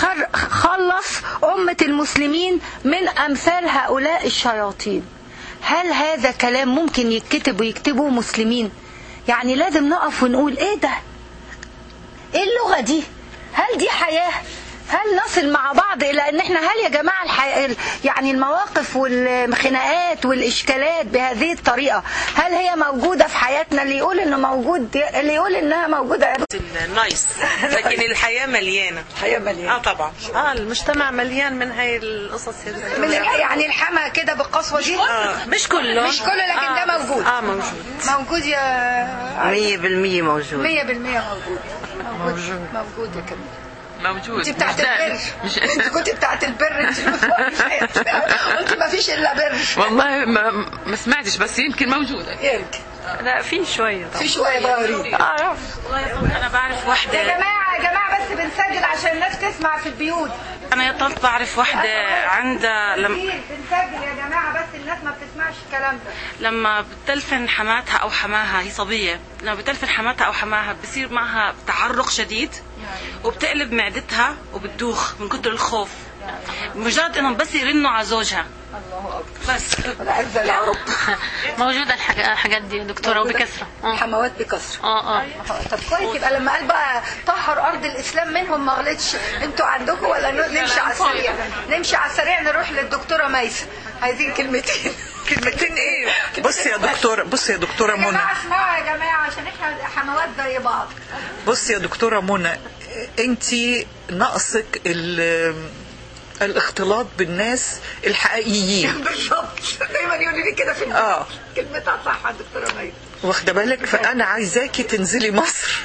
خلص أمة المسلمين من أمثال هؤلاء الشياطين هل هذا كلام ممكن يتكتب ويكتبوه مسلمين يعني لازم نقف ونقول ايه ده ايه اللغة دي هل دي حياة هل نصل مع بعض الى ان احنا هل يا جماعه الحي... يعني المواقف والخناقات والاشكالات بهذه الطريقه هل هي موجوده في حياتنا اللي يقول انه موجود اللي يقول انها موجوده نايس لكن الحياه مليانه الحياه مليانه اه طبعا اه المجتمع مليان من هاي القصص من يعني الحما كده بالقسوه دي آه مش كله مش كله لكن آه ده موجود اه موجود موجود يا 100% موجود 100% موجود موجود موجود يا كمال موجود انت بتاعت مش دائم. البر مش انت كنت بتاعت البر انت قلت ما فيش الا بر والله ما, ما سمعتش بس يمكن موجودة يمكن لا في شويه طبعا في شويه ضارين اه انا بعرف يا واحده جماعه يا جماعه بس بنسجل عشان الناس تسمع في البيوت انا يا طلت بعرف واحده عندها لما كتير بنسجل يا جماعه بس الناس ما بتسمعش الكلام ده لما بتلفن حماتها او حماها هي صبيه لما بتلفن حماتها او حماها بصير معها تعرق شديد وبتقلب معدتها وبتدوخ من كتر الخوف مجرد انهم بس يرنوا على زوجها بس العزه يا رب موجودة الحاج- الحاجات دي يا دكتورة وبكثرة اه الحموات بكثره اه اه طب كويس يبقى لما قال بقى طهر ارض الاسلام منهم ما غلطش انتوا عندكم ولا ن- نمشي على السريع نمشي على السريع نروح للدكتوره ميسه عايزين كلمتين كلمتين ايه بصي يا دكتورة بصي يا دكتورة يا منى جماعه اسمعوا يا جماعه عشان احنا حموات زي بعض بصي يا دكتورة منى انت ناقصك ال- الاختلاط بالناس الحقيقيين بالظبط دايما يقولوا لي كده في البيت اه كلمتها صح يا دكتوره ميسه واخده بالك فانا عايزاكي تنزلي مصر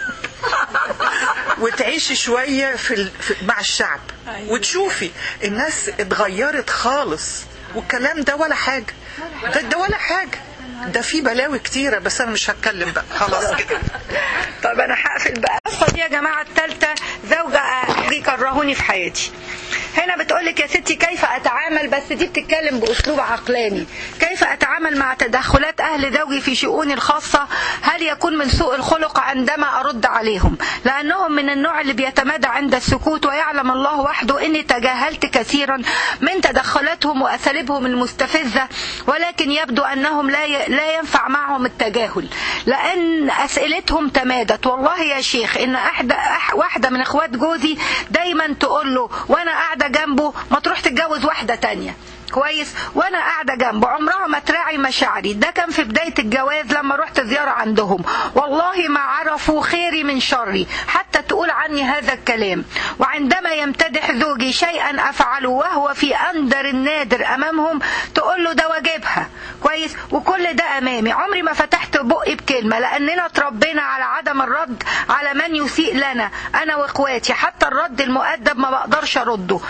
وتعيشي شويه في, ال... في مع الشعب وتشوفي الناس اتغيرت خالص والكلام ده ولا حاجه ده ده ولا حاجه ده في بلاوي كتيره بس انا مش هتكلم بقى خلاص كده طب انا هقفل بقى القصه دي يا جماعه الثالثه زوجة أخي كرهوني في حياتي هنا بتقولك يا ستي كيف اتعامل بس دي بتتكلم باسلوب عقلاني كيف اتعامل مع تدخلات اهل زوجي في شؤوني الخاصه هل يكون من سوء الخلق عندما ارد عليهم لانهم من النوع اللي بيتمادى عند السكوت ويعلم الله وحده اني تجاهلت كثيرا من تدخلاتهم واساليبهم المستفزه ولكن يبدو انهم لا ي... لا ينفع معهم التجاهل لان اسئلتهم تمادت والله يا شيخ ان احدى أح... واحده من اخوات جوزي دايما تقول له وانا قاعده جنبه ما تروح تتجوز واحده تانية كويس وانا قاعده جنبه عمرها ما تراعي مشاعري ده كان في بدايه الجواز لما رحت زياره عندهم والله ما عرفوا خيري من شري حتى تقول عني هذا الكلام وعندما يمتدح زوجي شيئا افعله وهو في اندر النادر امامهم تقول له ده واجبها كويس وكل ده امامي عمري ما فتحت بقي بكلمه لاننا اتربينا على عدم الرد على من يسيء لنا انا واخواتي حتى الرد المؤدب ما بقدرش ارده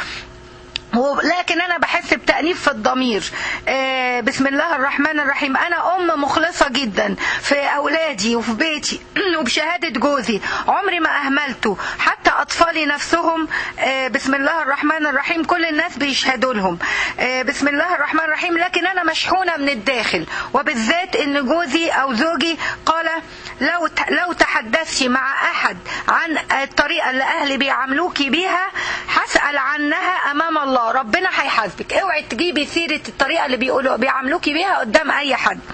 لكن انا بحس بتانيب في الضمير آه بسم الله الرحمن الرحيم انا ام مخلصه جدا في اولادي وفي بيتي وبشهاده جوزي عمري ما اهملته حتى اطفالي نفسهم آه بسم الله الرحمن الرحيم كل الناس بيشهدوا لهم آه بسم الله الرحمن الرحيم لكن انا مشحونه من الداخل وبالذات ان جوزي او زوجي قال لو لو تحدثتي مع احد عن الطريقه اللي اهلي بيعاملوكي بيها هسال عنها امام الله ربنا هيحاسبك اوعي تجيبي سيره الطريقه اللي بيقولوا بيعاملوكي بيها قدام اي حد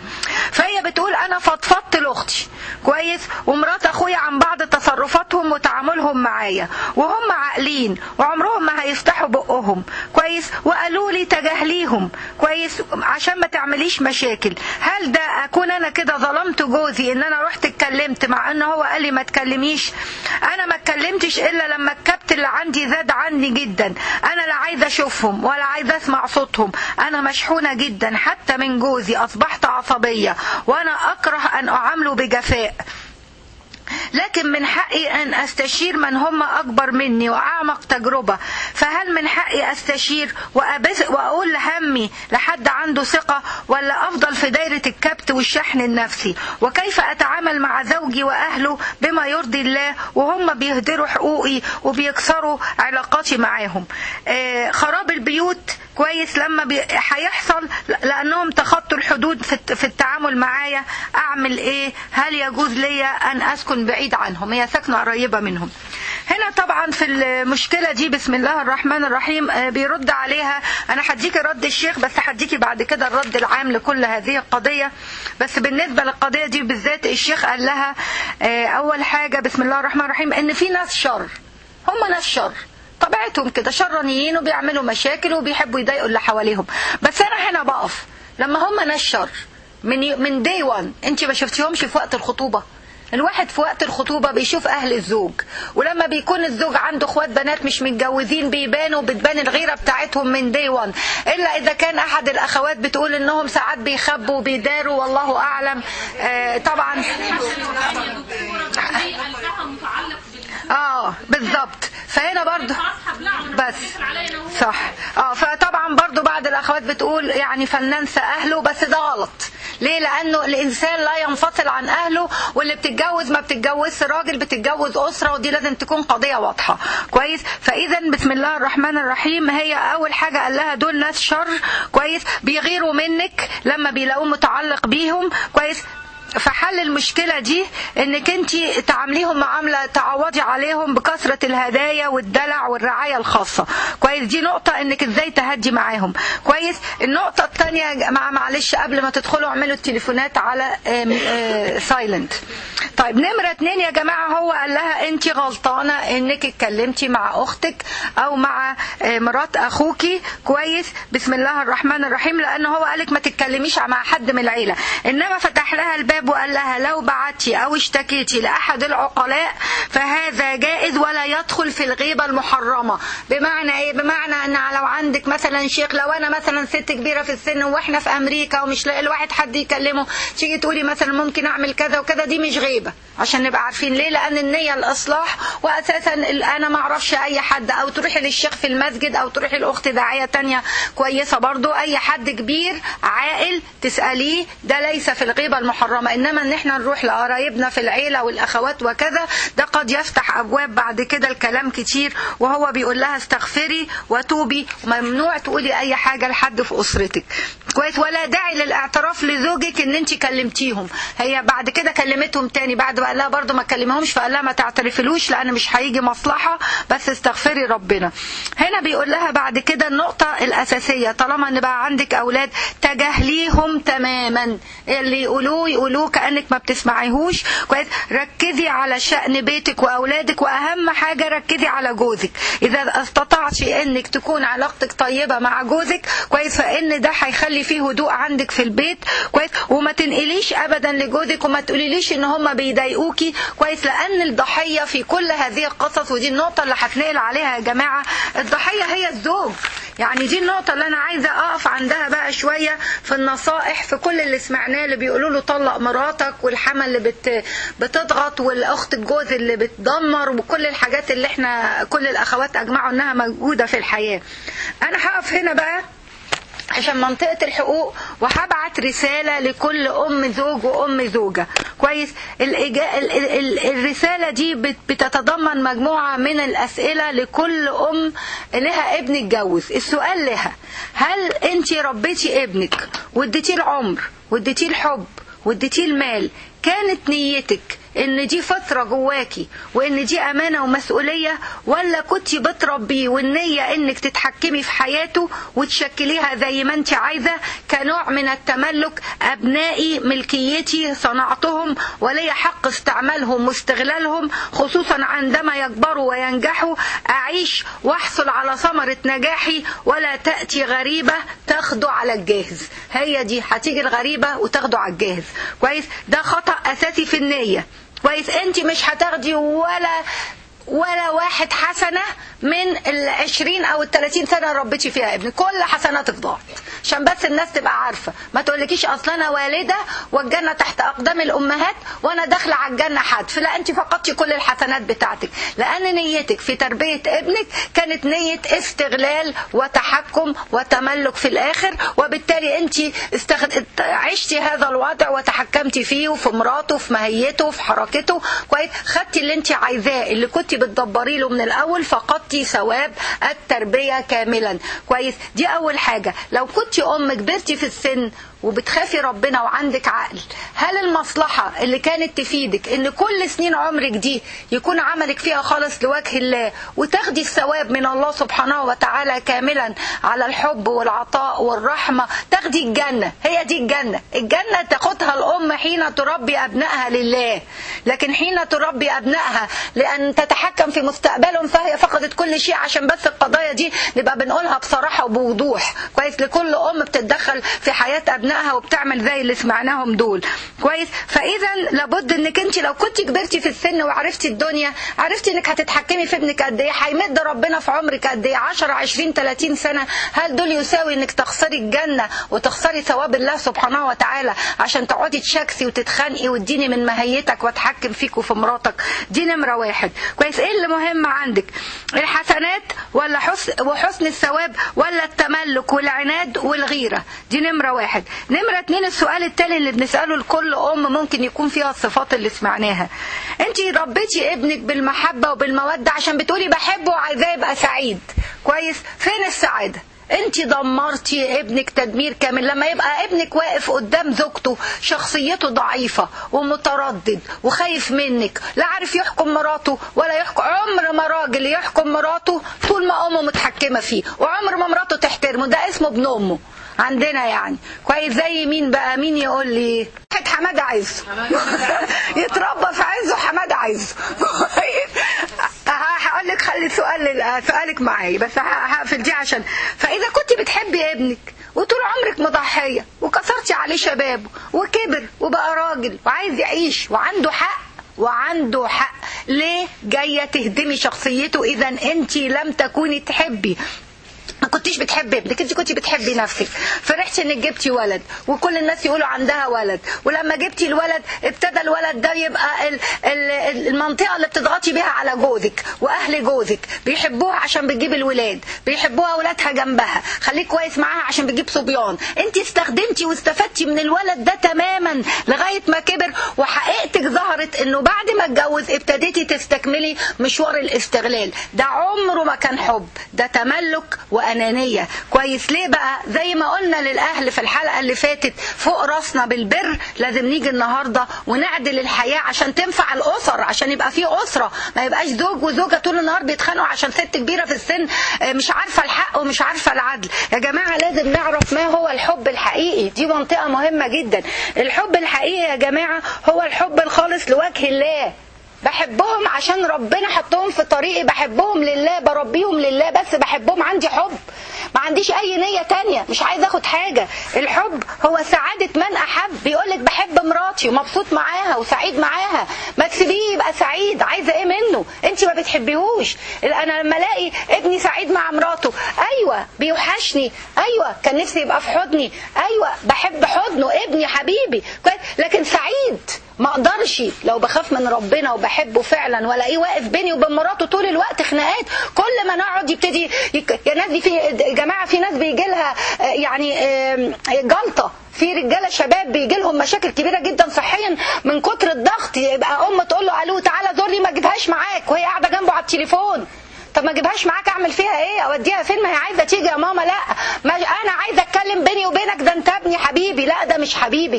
فهي بتقول انا فضفضت لاختي كويس ومرات اخويا عن بعض تصرفاتهم وتعاملهم معايا وهم عاقلين وعمرهم ما هيفتحوا بقهم كويس وقالوا لي تجاهليهم كويس عشان ما تعمليش مشاكل هل ده اكون انا كده ظلمت جوزي ان انا رحت اتكلمت مع ان هو قال لي ما تكلميش انا ما اتكلمتش الا لما الكبت اللي عندي زاد عني جدا انا لا عايزه اشوفهم ولا عايزه اسمع صوتهم انا مشحونه جدا حتى من جوزي اصبحت عصبيه وانا اكره ان اعامله بجفاء لكن من حقي أن أستشير من هم أكبر مني وأعمق تجربة فهل من حقي أستشير وأبث وأقول همي لحد عنده ثقة ولا أفضل في دايرة الكبت والشحن النفسي وكيف أتعامل مع زوجي وأهله بما يرضي الله وهم بيهدروا حقوقي وبيكسروا علاقاتي معاهم آه خراب البيوت كويس لما بي... هيحصل لانهم تخطوا الحدود في في التعامل معايا اعمل ايه هل يجوز لي ان اسكن بعيد عنهم هي ساكنه قريبه منهم هنا طبعا في المشكله دي بسم الله الرحمن الرحيم آه، بيرد عليها انا هديكي رد الشيخ بس هديكي بعد كده الرد العام لكل هذه القضيه بس بالنسبه للقضيه دي بالذات الشيخ قال لها آه، اول حاجه بسم الله الرحمن الرحيم ان في ناس شر هم ناس شر طبيعتهم كده شرانيين وبيعملوا مشاكل وبيحبوا يضايقوا اللي حواليهم بس انا هنا بقف لما هم ناس شر من من داي 1 انت ما شفتيهمش في وقت الخطوبه الواحد في وقت الخطوبة بيشوف أهل الزوج ولما بيكون الزوج عنده اخوات بنات مش متجوزين بيبانوا بتبان الغيرة بتاعتهم من دي 1 إلا إذا كان أحد الأخوات بتقول إنهم ساعات بيخبوا وبيداروا والله أعلم آه طبعا اه بالظبط فهنا برضو بس صح اه فطبعا برضو بعض الاخوات بتقول يعني فلننسى اهله بس ده غلط ليه لانه الانسان لا ينفصل عن اهله واللي بتتجوز ما بتتجوزش راجل بتتجوز اسره ودي لازم تكون قضيه واضحه كويس فاذا بسم الله الرحمن الرحيم هي اول حاجه قال لها دول ناس شر كويس بيغيروا منك لما بيلاقوه متعلق بيهم كويس فحل المشكلة دي انك انت تعامليهم معاملة تعوضي عليهم بكثرة الهدايا والدلع والرعاية الخاصة كويس دي نقطة انك ازاي تهدي معاهم كويس النقطة الثانية يا جماعة معلش قبل ما تدخلوا اعملوا التليفونات على سايلنت طيب نمرة اتنين يا جماعة هو قال لها انت غلطانة انك اتكلمتي مع اختك او مع آه، مرات اخوكي كويس بسم الله الرحمن الرحيم لان هو قالك ما تتكلميش مع حد من العيلة انما فتح لها الباب وقال لها لو بعتي او اشتكيتي لاحد العقلاء فهذا جائز ولا يدخل في الغيبة المحرمة بمعنى ايه بمعنى ان لو عندك مثلا شيخ لو انا مثلا ست كبيرة في السن واحنا في امريكا ومش لاقي الواحد حد يكلمه تيجي تقولي مثلا ممكن اعمل كذا وكذا دي مش غيبة عشان نبقى عارفين ليه لان النية الاصلاح واساسا ال- انا ما اعرفش اي حد او تروحي للشيخ في المسجد او تروحي لاخت داعية تانية كويسة برضو اي حد كبير عاقل تسأليه ده ليس في الغيبة المحرمة انما ان احنا نروح لقرايبنا في العيلة والاخوات وكذا ده قد يفتح ابواب بعد كده الكلام كتير وهو بيقول لها استغفري وتوبي ممنوع تقولي اي حاجة لحد في اسرتك كويس ولا داعي للاعتراف لزوجك ان انت كلمتيهم هي بعد كده كلمتهم تاني بعد ما قال لها برضه ما تكلمهمش فقال لها ما تعترفلوش لان مش هيجي مصلحة بس استغفري ربنا هنا بيقول لها بعد كده النقطة الاساسية طالما ان بقى عندك اولاد تجاهليهم تماما اللي يقولوه يقولوه كانك ما بتسمعيهوش كويس ركزي على شأن بيتك واولادك واهم حاجة ركزي على جوزك اذا استطعتي انك تكون علاقتك طيبة مع جوزك كويس فان ده هيخلي فيه هدوء عندك في البيت كويس وما تنقليش ابدا لجوزك وما تقوليليش ان هم بيضايقوكي كويس لان الضحية في كل هذه القصص ودي النقطة اللي هتنقل عليها يا جماعة الضحية هي الزوج يعني دي النقطة اللي أنا عايزة أقف عندها بقى شوية في النصائح في كل اللي سمعناه اللي بيقولوا له طلق مراتك والحما اللي بت بتضغط والأخت الجوز اللي بتدمر وكل الحاجات اللي احنا كل الأخوات أجمعوا إنها موجودة في الحياة أنا هقف هنا بقى عشان منطقة الحقوق وهبعت رسالة لكل أم زوج وأم زوجة كويس الإجا... ال... ال... ال... الرسالة دي بت... بتتضمن مجموعة من الأسئلة لكل أم لها ابن اتجوز السؤال لها هل أنت ربيتي ابنك واديتيه العمر واديتيه الحب واديتيه المال كانت نيتك ان دي فطره جواكي وان دي امانه ومسؤوليه ولا كنت بتربيه والنيه انك تتحكمي في حياته وتشكليها زي ما انت عايزه كنوع من التملك ابنائي ملكيتي صنعتهم ولي حق استعمالهم واستغلالهم خصوصا عندما يكبروا وينجحوا اعيش واحصل على ثمره نجاحي ولا تاتي غريبه تاخده على الجاهز هي دي هتيجي الغريبه وتاخده على الجاهز كويس ده خطا اساسي في النيه كويس انت مش هتاخدي ولا ولا واحد حسنة من العشرين أو التلاتين سنة اللي ربيتي فيها ابنك كل حسناتك ضاعت عشان بس الناس تبقى عارفة ما تقولكيش أصل أنا والدة والجنة تحت أقدام الأمهات وأنا داخلة على الجنة حتف لا أنت فقدتي كل الحسنات بتاعتك لأن نيتك في تربية ابنك كانت نية استغلال وتحكم وتملك في الآخر وبالتالي أنت استغل... عشتي هذا الوضع وتحكمتي فيه وفي مراته وفي ماهيته وفي حركته كويس خدتي اللي أنت عايزاه اللي كنت بتدبري له من الاول فقدتي ثواب التربيه كاملا كويس دي اول حاجه لو كنت ام كبرتي في السن وبتخافي ربنا وعندك عقل هل المصلحة اللي كانت تفيدك ان كل سنين عمرك دي يكون عملك فيها خالص لوجه الله وتاخدي الثواب من الله سبحانه وتعالى كاملا على الحب والعطاء والرحمة تاخدي الجنة هي دي الجنة الجنة تاخدها الأم حين تربي أبنائها لله لكن حين تربي أبنائها لأن تتحكم في مستقبلهم فهي فقدت كل شيء عشان بس القضايا دي نبقى بنقولها بصراحة وبوضوح كويس لكل أم بتتدخل في حياة أبنائها وبتعمل زي اللي سمعناهم دول كويس فإذا لابد إنك أنت لو كنت كبرتي في السن وعرفتي الدنيا عرفتي إنك هتتحكمي في ابنك قد إيه هيمد ربنا في عمرك قد إيه 10 20 30 سنة هل دول يساوي إنك تخسري الجنة وتخسري ثواب الله سبحانه وتعالى عشان تقعدي تشكسي وتتخانقي وتديني من ماهيتك واتحكم فيك وفي مراتك دي نمرة واحد كويس ايه اللي مهم عندك الحسنات ولا حسن وحسن الثواب ولا التملك والعناد والغيرة دي نمرة واحد نمرة اتنين السؤال التالي اللي بنسأله لكل أم ممكن يكون فيها الصفات اللي سمعناها انت ربيتي ابنك بالمحبة وبالمودة عشان بتقولي بحبه وعايزاه يبقى سعيد كويس فين السعادة انت دمرتي ابنك تدمير كامل لما يبقى ابنك واقف قدام زوجته شخصيته ضعيفة ومتردد وخايف منك لا عارف يحكم مراته ولا يحكم عمر ما راجل يحكم مراته طول ما امه متحكمة فيه وعمر ما مراته تحترمه ده اسمه ابن امه عندنا يعني كويس زي مين بقى مين يقول لي واحد حماده عايزه يتربى في عزه حماده عايزه هقول لك خلي سؤال سؤالك معايا بس هقفل دي عشان فاذا كنت بتحبي ابنك وطول عمرك مضحيه وكسرتي عليه شبابه وكبر وبقى راجل وعايز يعيش وعنده حق وعنده حق ليه جايه تهدمي شخصيته اذا انت لم تكوني تحبي ما كنتيش بتحبي ابنك انت كنت بتحبي نفسك فرحتي انك جبتي ولد وكل الناس يقولوا عندها ولد ولما جبتي الولد ابتدى الولد ده يبقى ال ال المنطقه اللي بتضغطي بيها على جوزك واهل جوزك بيحبوها عشان بتجيب الولاد بيحبوها اولادها جنبها خليك كويس معاها عشان بتجيب صبيان انت استخدمتي واستفدتي من الولد ده تماما لغايه ما كبر وحقيقتك ظهرت انه بعد ما اتجوز ابتديتي تستكملي مشوار الاستغلال ده عمره ما كان حب ده تملك وأنانية كويس ليه بقى زي ما قلنا للأهل في الحلقة اللي فاتت فوق راسنا بالبر لازم نيجي النهاردة ونعدل الحياة عشان تنفع الأسر عشان يبقى في أسرة ما يبقاش زوج وزوجة طول النهار بيتخانقوا عشان ست كبيرة في السن مش عارفة الحق ومش عارفة العدل يا جماعة لازم نعرف ما هو الحب الحقيقي دي منطقة مهمة جدا الحب الحقيقي يا جماعة هو الحب الخالص لوجه الله بحبهم عشان ربنا حطهم في طريقي بحبهم لله بربيهم لله بس بحبهم عندي حب ما عنديش اي نية تانية مش عايز اخد حاجة الحب هو سعادة من احب بيقولك بحب مراتي ومبسوط معاها وسعيد معاها ما تسيبيه يبقى سعيد عايزة ايه منه انت ما بتحبيهوش انا لما الاقي ابني سعيد مع مراته ايوه بيوحشني ايوه كان نفسي يبقى في حضني ايوه بحب حضنه ابني حبيبي لكن سعيد ما اقدرش لو بخاف من ربنا وبحبه فعلا والاقيه واقف بيني وبين مراته طول الوقت خناقات كل ما نقعد يبتدي يك... يا ناس دي في جماعه في ناس بيجي لها يعني جلطه في رجاله شباب بيجي لهم مشاكل كبيره جدا صحيا من كتر الضغط يبقى ام تقول له الو تعالى زورني ما اجيبهاش معاك وهي قاعده جنبه على التليفون طب ما اجيبهاش معاك اعمل فيها ايه اوديها فين ما هي عايزه تيجي يا ماما لا ما انا عايزه اتكلم بيني وبينك ده انت ابني حبيبي لا ده مش حبيبك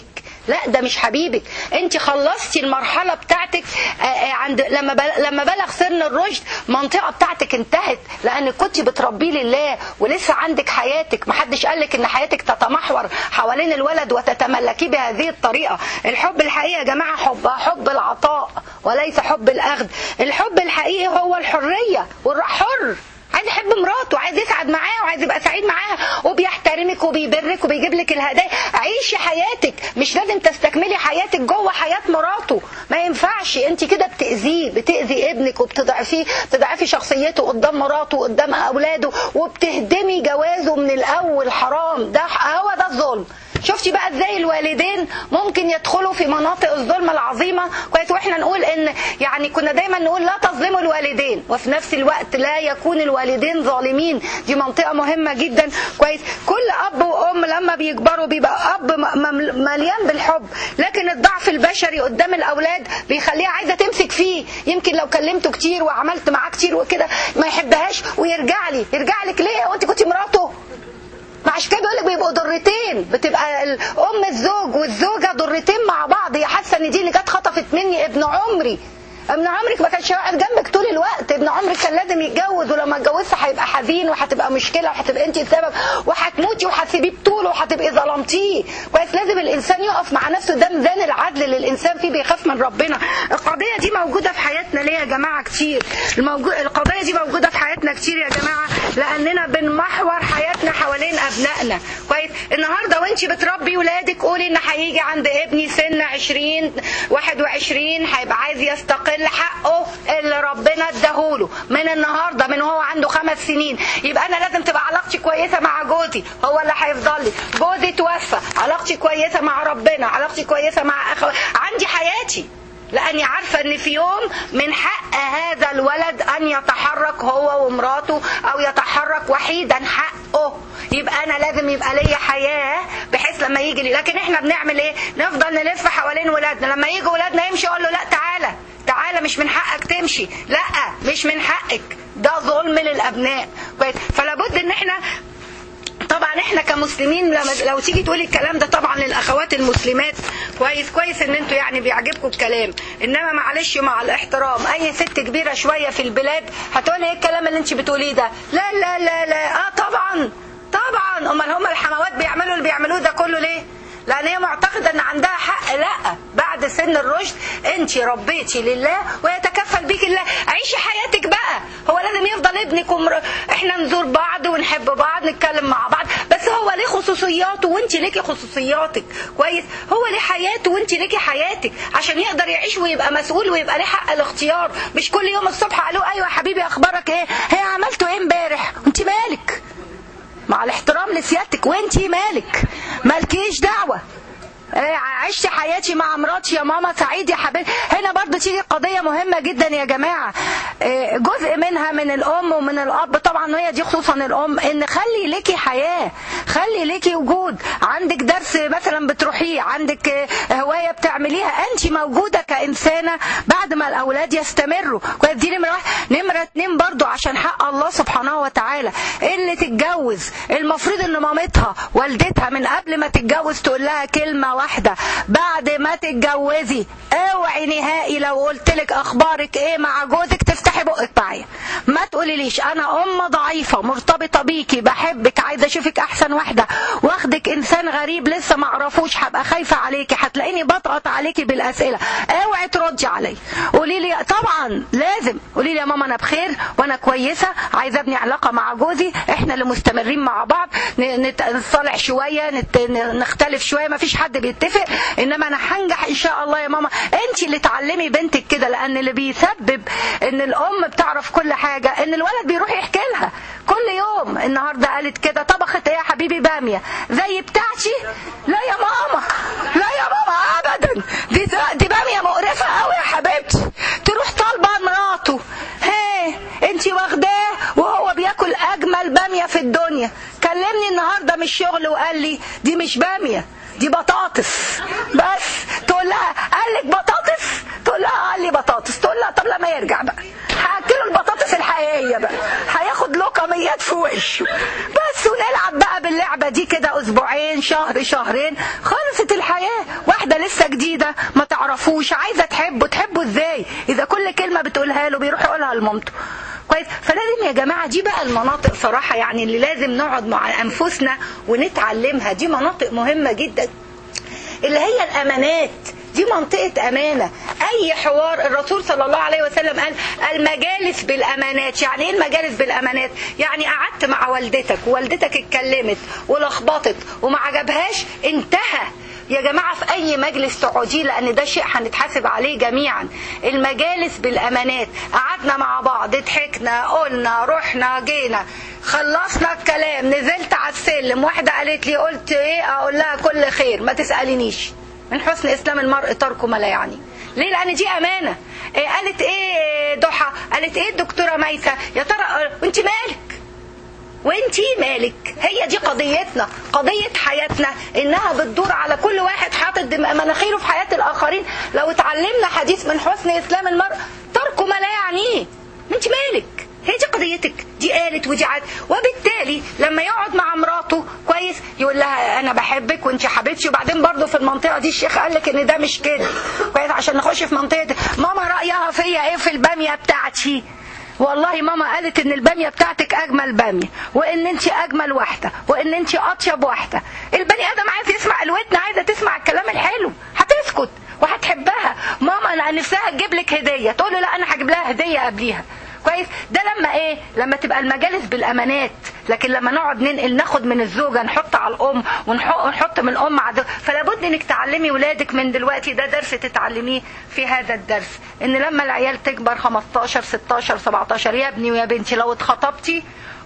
لا ده مش حبيبك انت خلصتي المرحله بتاعتك آه، آه، عند لما بل- لما بلغ سن الرشد منطقه بتاعتك انتهت لان كنت بتربيه لله ولسه عندك حياتك محدش قالك ان حياتك تتمحور حوالين الولد وتتملكيه بهذه الطريقه الحب الحقيقي يا جماعه حب حب العطاء وليس حب الاخذ الحب الحقيقي هو الحريه والحر عايز يحب مراته عايز يسعد معاها وعايز يبقى سعيد معاها وبيحترمك وبيبرك وبيجيب لك الهدايا عيشي حياتك مش لازم تستكملي حياتك جوه حياه مراته ما ينفعش انت كده بتاذيه بتاذي ابنك وبتضعفيه بتضعفي شخصيته قدام مراته وقدام اولاده وبتهدمي جوازه من الاول حرام ده هو ده الظلم شفتي بقى ازاي الوالدين ممكن يدخلوا في مناطق الظلم العظيمه كويس واحنا نقول ان يعني كنا دايما نقول لا تظلموا الوالدين وفي نفس الوقت لا يكون الوالدين ظالمين دي منطقه مهمه جدا كويس كل اب وام لما بيكبروا بيبقى اب م- م- مليان بالحب لكن الضعف البشري قدام الاولاد بيخليها عايزه تمسك فيه يمكن لو كلمته كتير وعملت معاه كتير وكده ما يحبهاش ويرجع لي يرجع لك ليه وانت كنت مراته ما عشان كده بيقول لك بيبقوا ضرتين بتبقى الام الزوج والزوجه ضرتين مع بعض هي حاسه ان دي اللي جت خطفت مني ابن عمري ابن عمرك ما كانش قاعد جنبك طول الوقت ابن عمرك كان لازم يتجوز ولما اتجوزت هيبقى حزين وهتبقى مشكله وهتبقى انت السبب وهتموتي وهتسيبيه بطوله وهتبقي ظلمتيه كويس لازم الانسان يقف مع نفسه ده ميزان العدل اللي الانسان فيه بيخاف من ربنا القضيه دي موجوده في حياتنا ليه يا جماعه كتير الموجود القضيه دي موجوده في حياتنا كتير يا جماعه لاننا بنمحور حياتنا حوالين ابنائنا كويس النهارده وانت بتربي ولادك قولي ان هيجي عند ابني سن 20 21 هيبقى عايز يستقل حقه اللي ربنا اداهوله من النهارده من هو عنده خمس سنين يبقى انا لازم تبقى علاقتي كويسه مع جوزي هو اللي هيفضل لي جوزي توفى علاقتي كويسه مع ربنا علاقتي كويسه مع اخوي عندي حياتي لاني عارفه ان في يوم من حق هذا الولد ان يتحرك هو ومراته او يتحرك وحيدا حقه يبقى انا لازم يبقى ليا حياه بحيث لما يجي لي لكن احنا بنعمل ايه نفضل نلف حوالين ولادنا لما يجي ولادنا يمشي اقول له لا تعالى تعالى مش من حقك تمشي لا مش من حقك ده ظلم للابناء كويس فلا بد ان احنا طبعا احنا كمسلمين لما لو تيجي تقولي الكلام ده طبعا للاخوات المسلمات كويس كويس ان انتوا يعني بيعجبكم الكلام انما معلش مع الاحترام اي ست كبيره شويه في البلاد هتقولي ايه الكلام اللي انت بتقوليه ده لا لا لا لا اه طبعا طبعا امال هم الحموات بيعملوا اللي بيعملوه ده كله ليه لان هي معتقده ان عندها حق لا بعد سن الرشد انت ربيتي لله ويتكفل بيك الله عيشي حياتك بقى هو لازم يفضل ابنك ومر... احنا نزور بعض ونحب بعض نتكلم مع بعض بس هو ليه خصوصياته وانت ليكي خصوصياتك كويس هو ليه حياته وانت ليكي حياتك عشان يقدر يعيش ويبقى مسؤول ويبقى ليه حق الاختيار مش كل يوم الصبح قالوا ايوه يا حبيبي اخبارك ايه هي عملتوا ايه امبارح انت مالك مع الاحترام لسيادتك وانتي مالك مالكيش دعوة إيه، عشت حياتي مع مراتي يا ماما سعيد يا حبيبي هنا برضو تيجي قضية مهمة جدا يا جماعة إيه، جزء منها من الأم ومن الأب طبعا هي دي خصوصا الأم إن خلي ليكي حياة خلي ليكي وجود عندك درس مثلا بتروحيه عندك آه، هواية بتعمليها أنت موجودة كإنسانة بعد ما الأولاد يستمروا كويس دي نمرة واحد نمرة اتنين برضو عشان حق الله سبحانه وتعالى اللي تتجوز المفروض ان مامتها والدتها من قبل ما تتجوز تقول لها كلمة واحدة بعد ما تتجوزي اوعي نهائي لو قلت لك اخبارك ايه مع جوزك تفتحي بقك معايا ما تقولي ليش انا ام ضعيفة مرتبطة بيكي بحبك عايزة اشوفك احسن واحدة واخدك انسان غريب لسه ما اعرفوش هبقى خايفة عليكي هتلاقيني بضغط عليكي بالاسئلة اوعي تردي علي قولي لي طبعا لازم قولي لي يا ماما انا بخير وانا كويسة عايزة ابني علاقة مع جوزي احنا اللي مستمرين مع بعض ن- نت- نتصالح شوية نت- ن- نختلف شوية ما فيش حد بيتفق انما انا هنجح ان شاء الله يا ماما انت اللي تعلمي بنتك كده لان اللي بيسبب ان الام بتعرف كل حاجة ان الولد بيروح يحكي لها كل يوم النهاردة قالت كده طبخت ايه يا حبيبي بامية زي بتاعتي لا يا ماما لا يا ماما ابدا دي دي بامية مقرفة قوي يا حبيبتي تروح طالبة مراته هي انت واخداه وهو بياكل اجمل بامية في الدنيا كلمني النهاردة من الشغل وقال لي دي مش بامية دي بطاطس بس تقول لها قال لك بطاطس تقول لها قال لي بطاطس تقول لها طب لما يرجع بقى هاكله البطاطس الحقيقيه بقى هياخد لقميات في وشه بس ونلعب بقى باللعبه دي كده اسبوعين شهر شهرين خلصت الحياه واحده واحده لسه جديده ما تعرفوش عايزه تحبه تحبه ازاي اذا كل كلمه بتقولها له بيروح يقولها لمامته كويس فلازم يا جماعه دي بقى المناطق صراحه يعني اللي لازم نقعد مع انفسنا ونتعلمها دي مناطق مهمه جدا اللي هي الامانات دي منطقة أمانة أي حوار الرسول صلى الله عليه وسلم قال المجالس بالأمانات يعني إيه المجالس بالأمانات يعني قعدت مع والدتك ووالدتك اتكلمت ولخبطت وما عجبهاش انتهى يا جماعة في أي مجلس تقعديه لأن ده شيء هنتحاسب عليه جميعا المجالس بالأمانات قعدنا مع بعض ضحكنا قلنا رحنا جينا خلصنا الكلام نزلت على السلم واحدة قالت لي قلت ايه اقول لها كل خير ما تسألينيش من حسن اسلام المرء ترك ما لا يعني ليه لان دي امانه إيه قالت ايه ضحى قالت ايه الدكتوره ميسه يا ترى وانت مالك وانتي مالك هي دي قضيتنا قضية حياتنا انها بتدور على كل واحد حاطط دم- مناخيره في حياة الاخرين لو اتعلمنا حديث من حسن اسلام المرء ترك ما لا يعنيه انت مالك هي دي قضيتك دي قالت ودي عاد وبالتالي لما يقعد مع مراته كويس يقول لها انا بحبك وانت حبيبتي وبعدين برضه في المنطقه دي الشيخ قال لك ان ده مش كده كويس عشان نخش في منطقه ماما رايها فيا ايه في الباميه بتاعتي والله ماما قالت ان الباميه بتاعتك اجمل باميه وان انت اجمل واحده وان انت اطيب واحده البني ادم عايز يسمع الودن عايزه تسمع الكلام الحلو هتسكت وهتحبها ماما انا نفسها تجيب لك هديه تقول له لا انا هجيب لها هديه قبليها كويس ده لما ايه لما تبقى المجالس بالامانات لكن لما نقعد ننقل ناخد من الزوجه نحط على الام ونحط, ونحط من الام على الزوجة. فلا بد انك تعلمي ولادك من دلوقتي ده درس تتعلميه في هذا الدرس ان لما العيال تكبر 15 16 17 يا ابني ويا بنتي لو اتخطبتي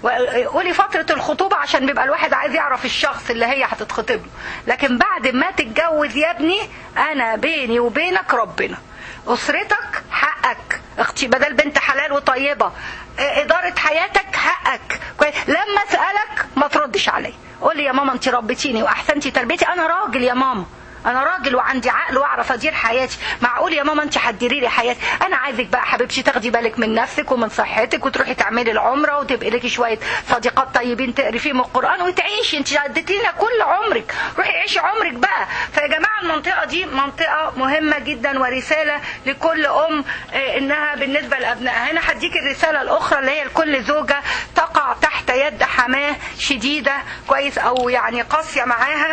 قولي فترة الخطوبة عشان بيبقى الواحد عايز يعرف الشخص اللي هي هتتخطب له لكن بعد ما تتجوز يا ابني انا بيني وبينك ربنا اسرتك حقك اختي بدل بنت حلال وطيبه اه، اداره حياتك حقك كويس لما اسالك ما تردش عليا قول لي يا ماما انت ربيتيني واحسنتي تربيتي انا راجل يا ماما انا راجل وعندي عقل واعرف ادير حياتي معقول يا ماما انت هتديري لي حياتي انا عايزك بقى حبيبتي تاخدي بالك من نفسك ومن صحتك وتروحي تعملي العمره وتبقي لك شويه صديقات طيبين تقري فيهم القران وتعيشي انت اديتينا كل عمرك روحي عيشي عمرك بقى فيا جماعه المنطقه دي منطقه مهمه جدا ورساله لكل ام اه، انها بالنسبه لابنائها هنا هديك الرساله الاخرى اللي هي لكل زوجه تقع تحت يد حماه شديده كويس او يعني قاسيه معاها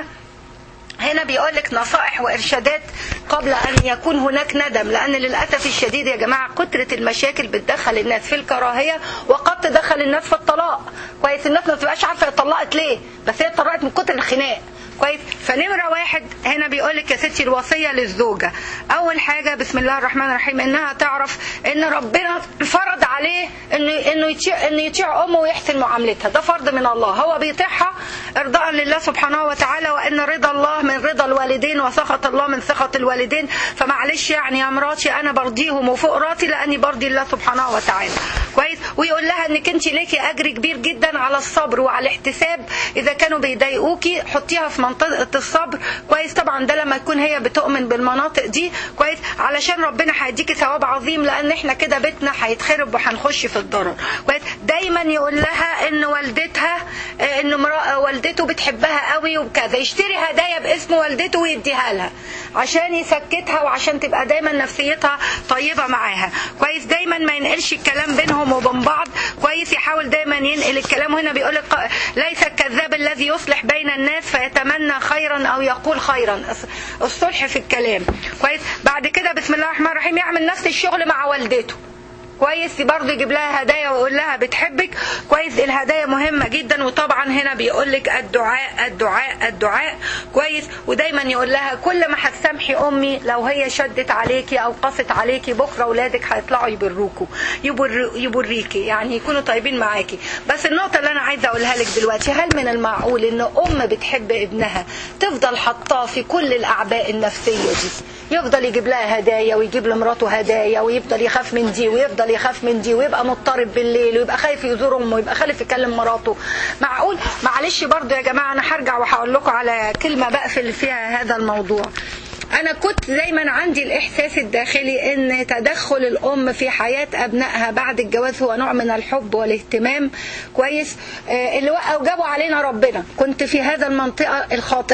هنا بيقول لك نصائح وارشادات قبل ان يكون هناك ندم لان للاسف الشديد يا جماعه كثره المشاكل بتدخل الناس في الكراهيه وقد تدخل الناس في الطلاق كويس الناس ما بتبقاش عارفه هي اتطلقت ليه بس هي اتطلقت من كتر الخناق كويس فنمرة واحد هنا بيقول لك يا ستي الوصية للزوجة أول حاجة بسم الله الرحمن الرحيم إنها تعرف إن ربنا فرض عليه إنه إنه يطيع إنه يطيع أمه ويحسن معاملتها ده فرض من الله هو بيطيعها إرضاء لله سبحانه وتعالى وإن رضا الله من رضا الوالدين وسخط الله من سخط الوالدين فمعلش يعني يا مراتي أنا برضيهم وفوق راسي لأني برضي الله سبحانه وتعالى كويس ويقول لها إنك أنت ليكي أجر كبير جدا على الصبر وعلى الاحتساب إذا كانوا بيضايقوكي حطيها في منطقة الصبر كويس طبعا ده لما تكون هي بتؤمن بالمناطق دي كويس علشان ربنا هيديكي ثواب عظيم لأن احنا كده بيتنا هيتخرب وهنخش في الضرر كويس دايما يقول لها إن والدتها آه، إن مرا- والدته بتحبها قوي وكذا يشتري هدايا باسم والدته ويديها لها عشان يسكتها وعشان تبقى دايما نفسيتها طيبة معاها كويس دايما ما ينقلش الكلام بينهم وبين بعض كويس يحاول دايما ينقل الكلام هنا بيقول لك ليس الكذاب الذي يصلح بين الناس فيتمنى خيرا او يقول خيرا الص- الصلح في الكلام كويس بعد كده بسم الله الرحمن الرحيم يعمل نفس الشغل مع والدته كويس برضه يجيب لها هدايا ويقول لها بتحبك كويس الهدايا مهمة جدا وطبعا هنا بيقول لك الدعاء الدعاء الدعاء كويس ودايما يقول لها كل ما هتسامحي امي لو هي شدت عليكي او قست عليكي بكره اولادك هيطلعوا يبروكوا يبر يبريكي يعني يكونوا طيبين معاكي بس النقطة اللي انا عايزة اقولها لك دلوقتي هل من المعقول ان ام بتحب ابنها تفضل حطاه في كل الاعباء النفسية دي يفضل يجيب لها هدايا ويجيب لمراته هدايا ويفضل يخاف من دي ويفضل يخاف من دي ويبقى مضطرب بالليل ويبقى خايف يزور امه ويبقى خايف يكلم مراته معقول معلش برضو يا جماعه انا هرجع وهقول لكم على كلمه بقفل فيها هذا الموضوع انا كنت دايما عندي الاحساس الداخلي ان تدخل الام في حياه ابنائها بعد الجواز هو نوع من الحب والاهتمام كويس آه، اللي وقعوا جابوا علينا ربنا كنت في هذا المنطقه الخاطئه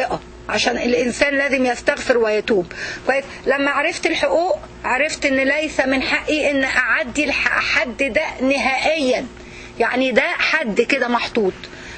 عشان الانسان لازم يستغفر ويتوب كويس لما عرفت الحقوق عرفت ان ليس من حقي ان اعدي الحد ده نهائيا يعني ده حد كده محطوط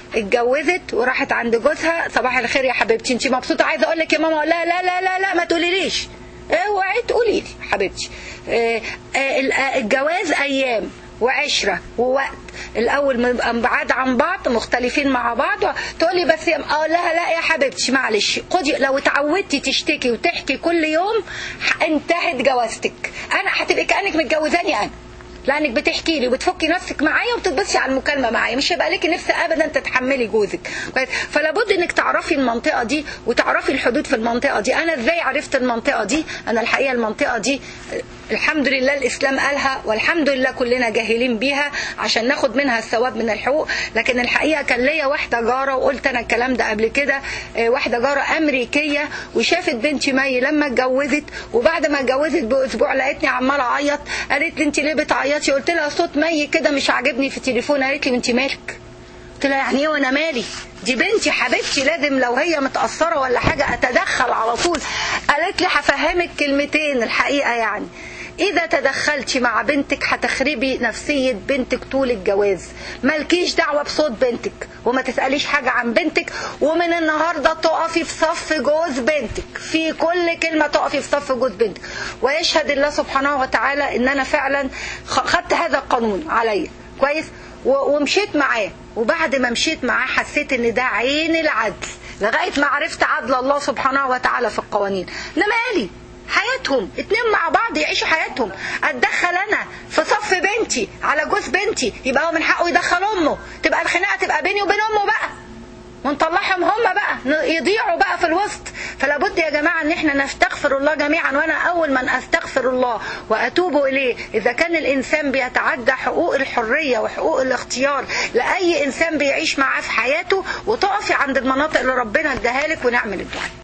اتجوزت وراحت عند جوزها صباح الخير يا حبيبتي انت مبسوطه عايزه اقول لك يا ماما لا لا لا لا لا ما تقوليليش اوعي تقولي لي حبيبتي آه، آه، ال- آه، الجواز ايام وعشرة ووقت الأول بنبقى بعاد عن بعض مختلفين مع بعض تقولي بس يا أقول لها لا يا حبيبتي معلش خدي لو اتعودتي تشتكي وتحكي كل يوم ح- انتهت جوازتك أنا هتبقي كأنك متجوزاني أنا لانك بتحكي لي وبتفكي نفسك معايا وبتتبصي على المكالمه معايا مش هيبقى لك نفس ابدا تتحملي جوزك كويس فلا بد انك تعرفي المنطقه دي وتعرفي الحدود في المنطقه دي انا ازاي عرفت المنطقه دي انا الحقيقه المنطقه دي الحمد لله الاسلام قالها والحمد لله كلنا جاهلين بيها عشان ناخد منها الثواب من الحقوق لكن الحقيقه كان ليا واحده جاره وقلت انا الكلام ده قبل كده آه، واحده جاره امريكيه وشافت بنتي مي لما اتجوزت وبعد ما اتجوزت باسبوع لقيتني عماله اعيط قالت لي انت ليه بتعيطي قلت لها صوت مي كده مش عاجبني في التليفون قالت لي انت مالك قلت لها يعني ايه وانا مالي دي بنتي حبيبتي لازم لو هي متأثرة ولا حاجة اتدخل على طول قالت لي هفهمك كلمتين الحقيقة يعني إذا تدخلتي مع بنتك هتخربي نفسية بنتك طول الجواز مالكيش دعوة بصوت بنتك وما تسأليش حاجة عن بنتك ومن النهاردة تقفي في صف جوز بنتك في كل كلمة تقفي في صف جوز بنتك ويشهد الله سبحانه وتعالى إن أنا فعلا خ- خدت هذا القانون عليا كويس و- ومشيت معاه وبعد ما مشيت معاه حسيت ان ده عين العدل لغايه ما عرفت عدل الله سبحانه وتعالى في القوانين انا مالي حياتهم اتنين مع بعض يعيشوا حياتهم اتدخل انا في صف بنتي على جوز بنتي يبقى هو من حقه يدخل امه تبقى الخناقه تبقى بيني وبين امه بقى ونطلعهم هم بقى ن- يضيعوا بقى في الوسط فلا بد يا جماعه ان احنا نستغفر الله جميعا وانا اول من استغفر الله واتوب اليه اذا كان الانسان بيتعدى حقوق الحريه وحقوق الاختيار لاي انسان بيعيش معاه في حياته وتقفي عند المناطق اللي ربنا اداها لك ونعمل الدعاء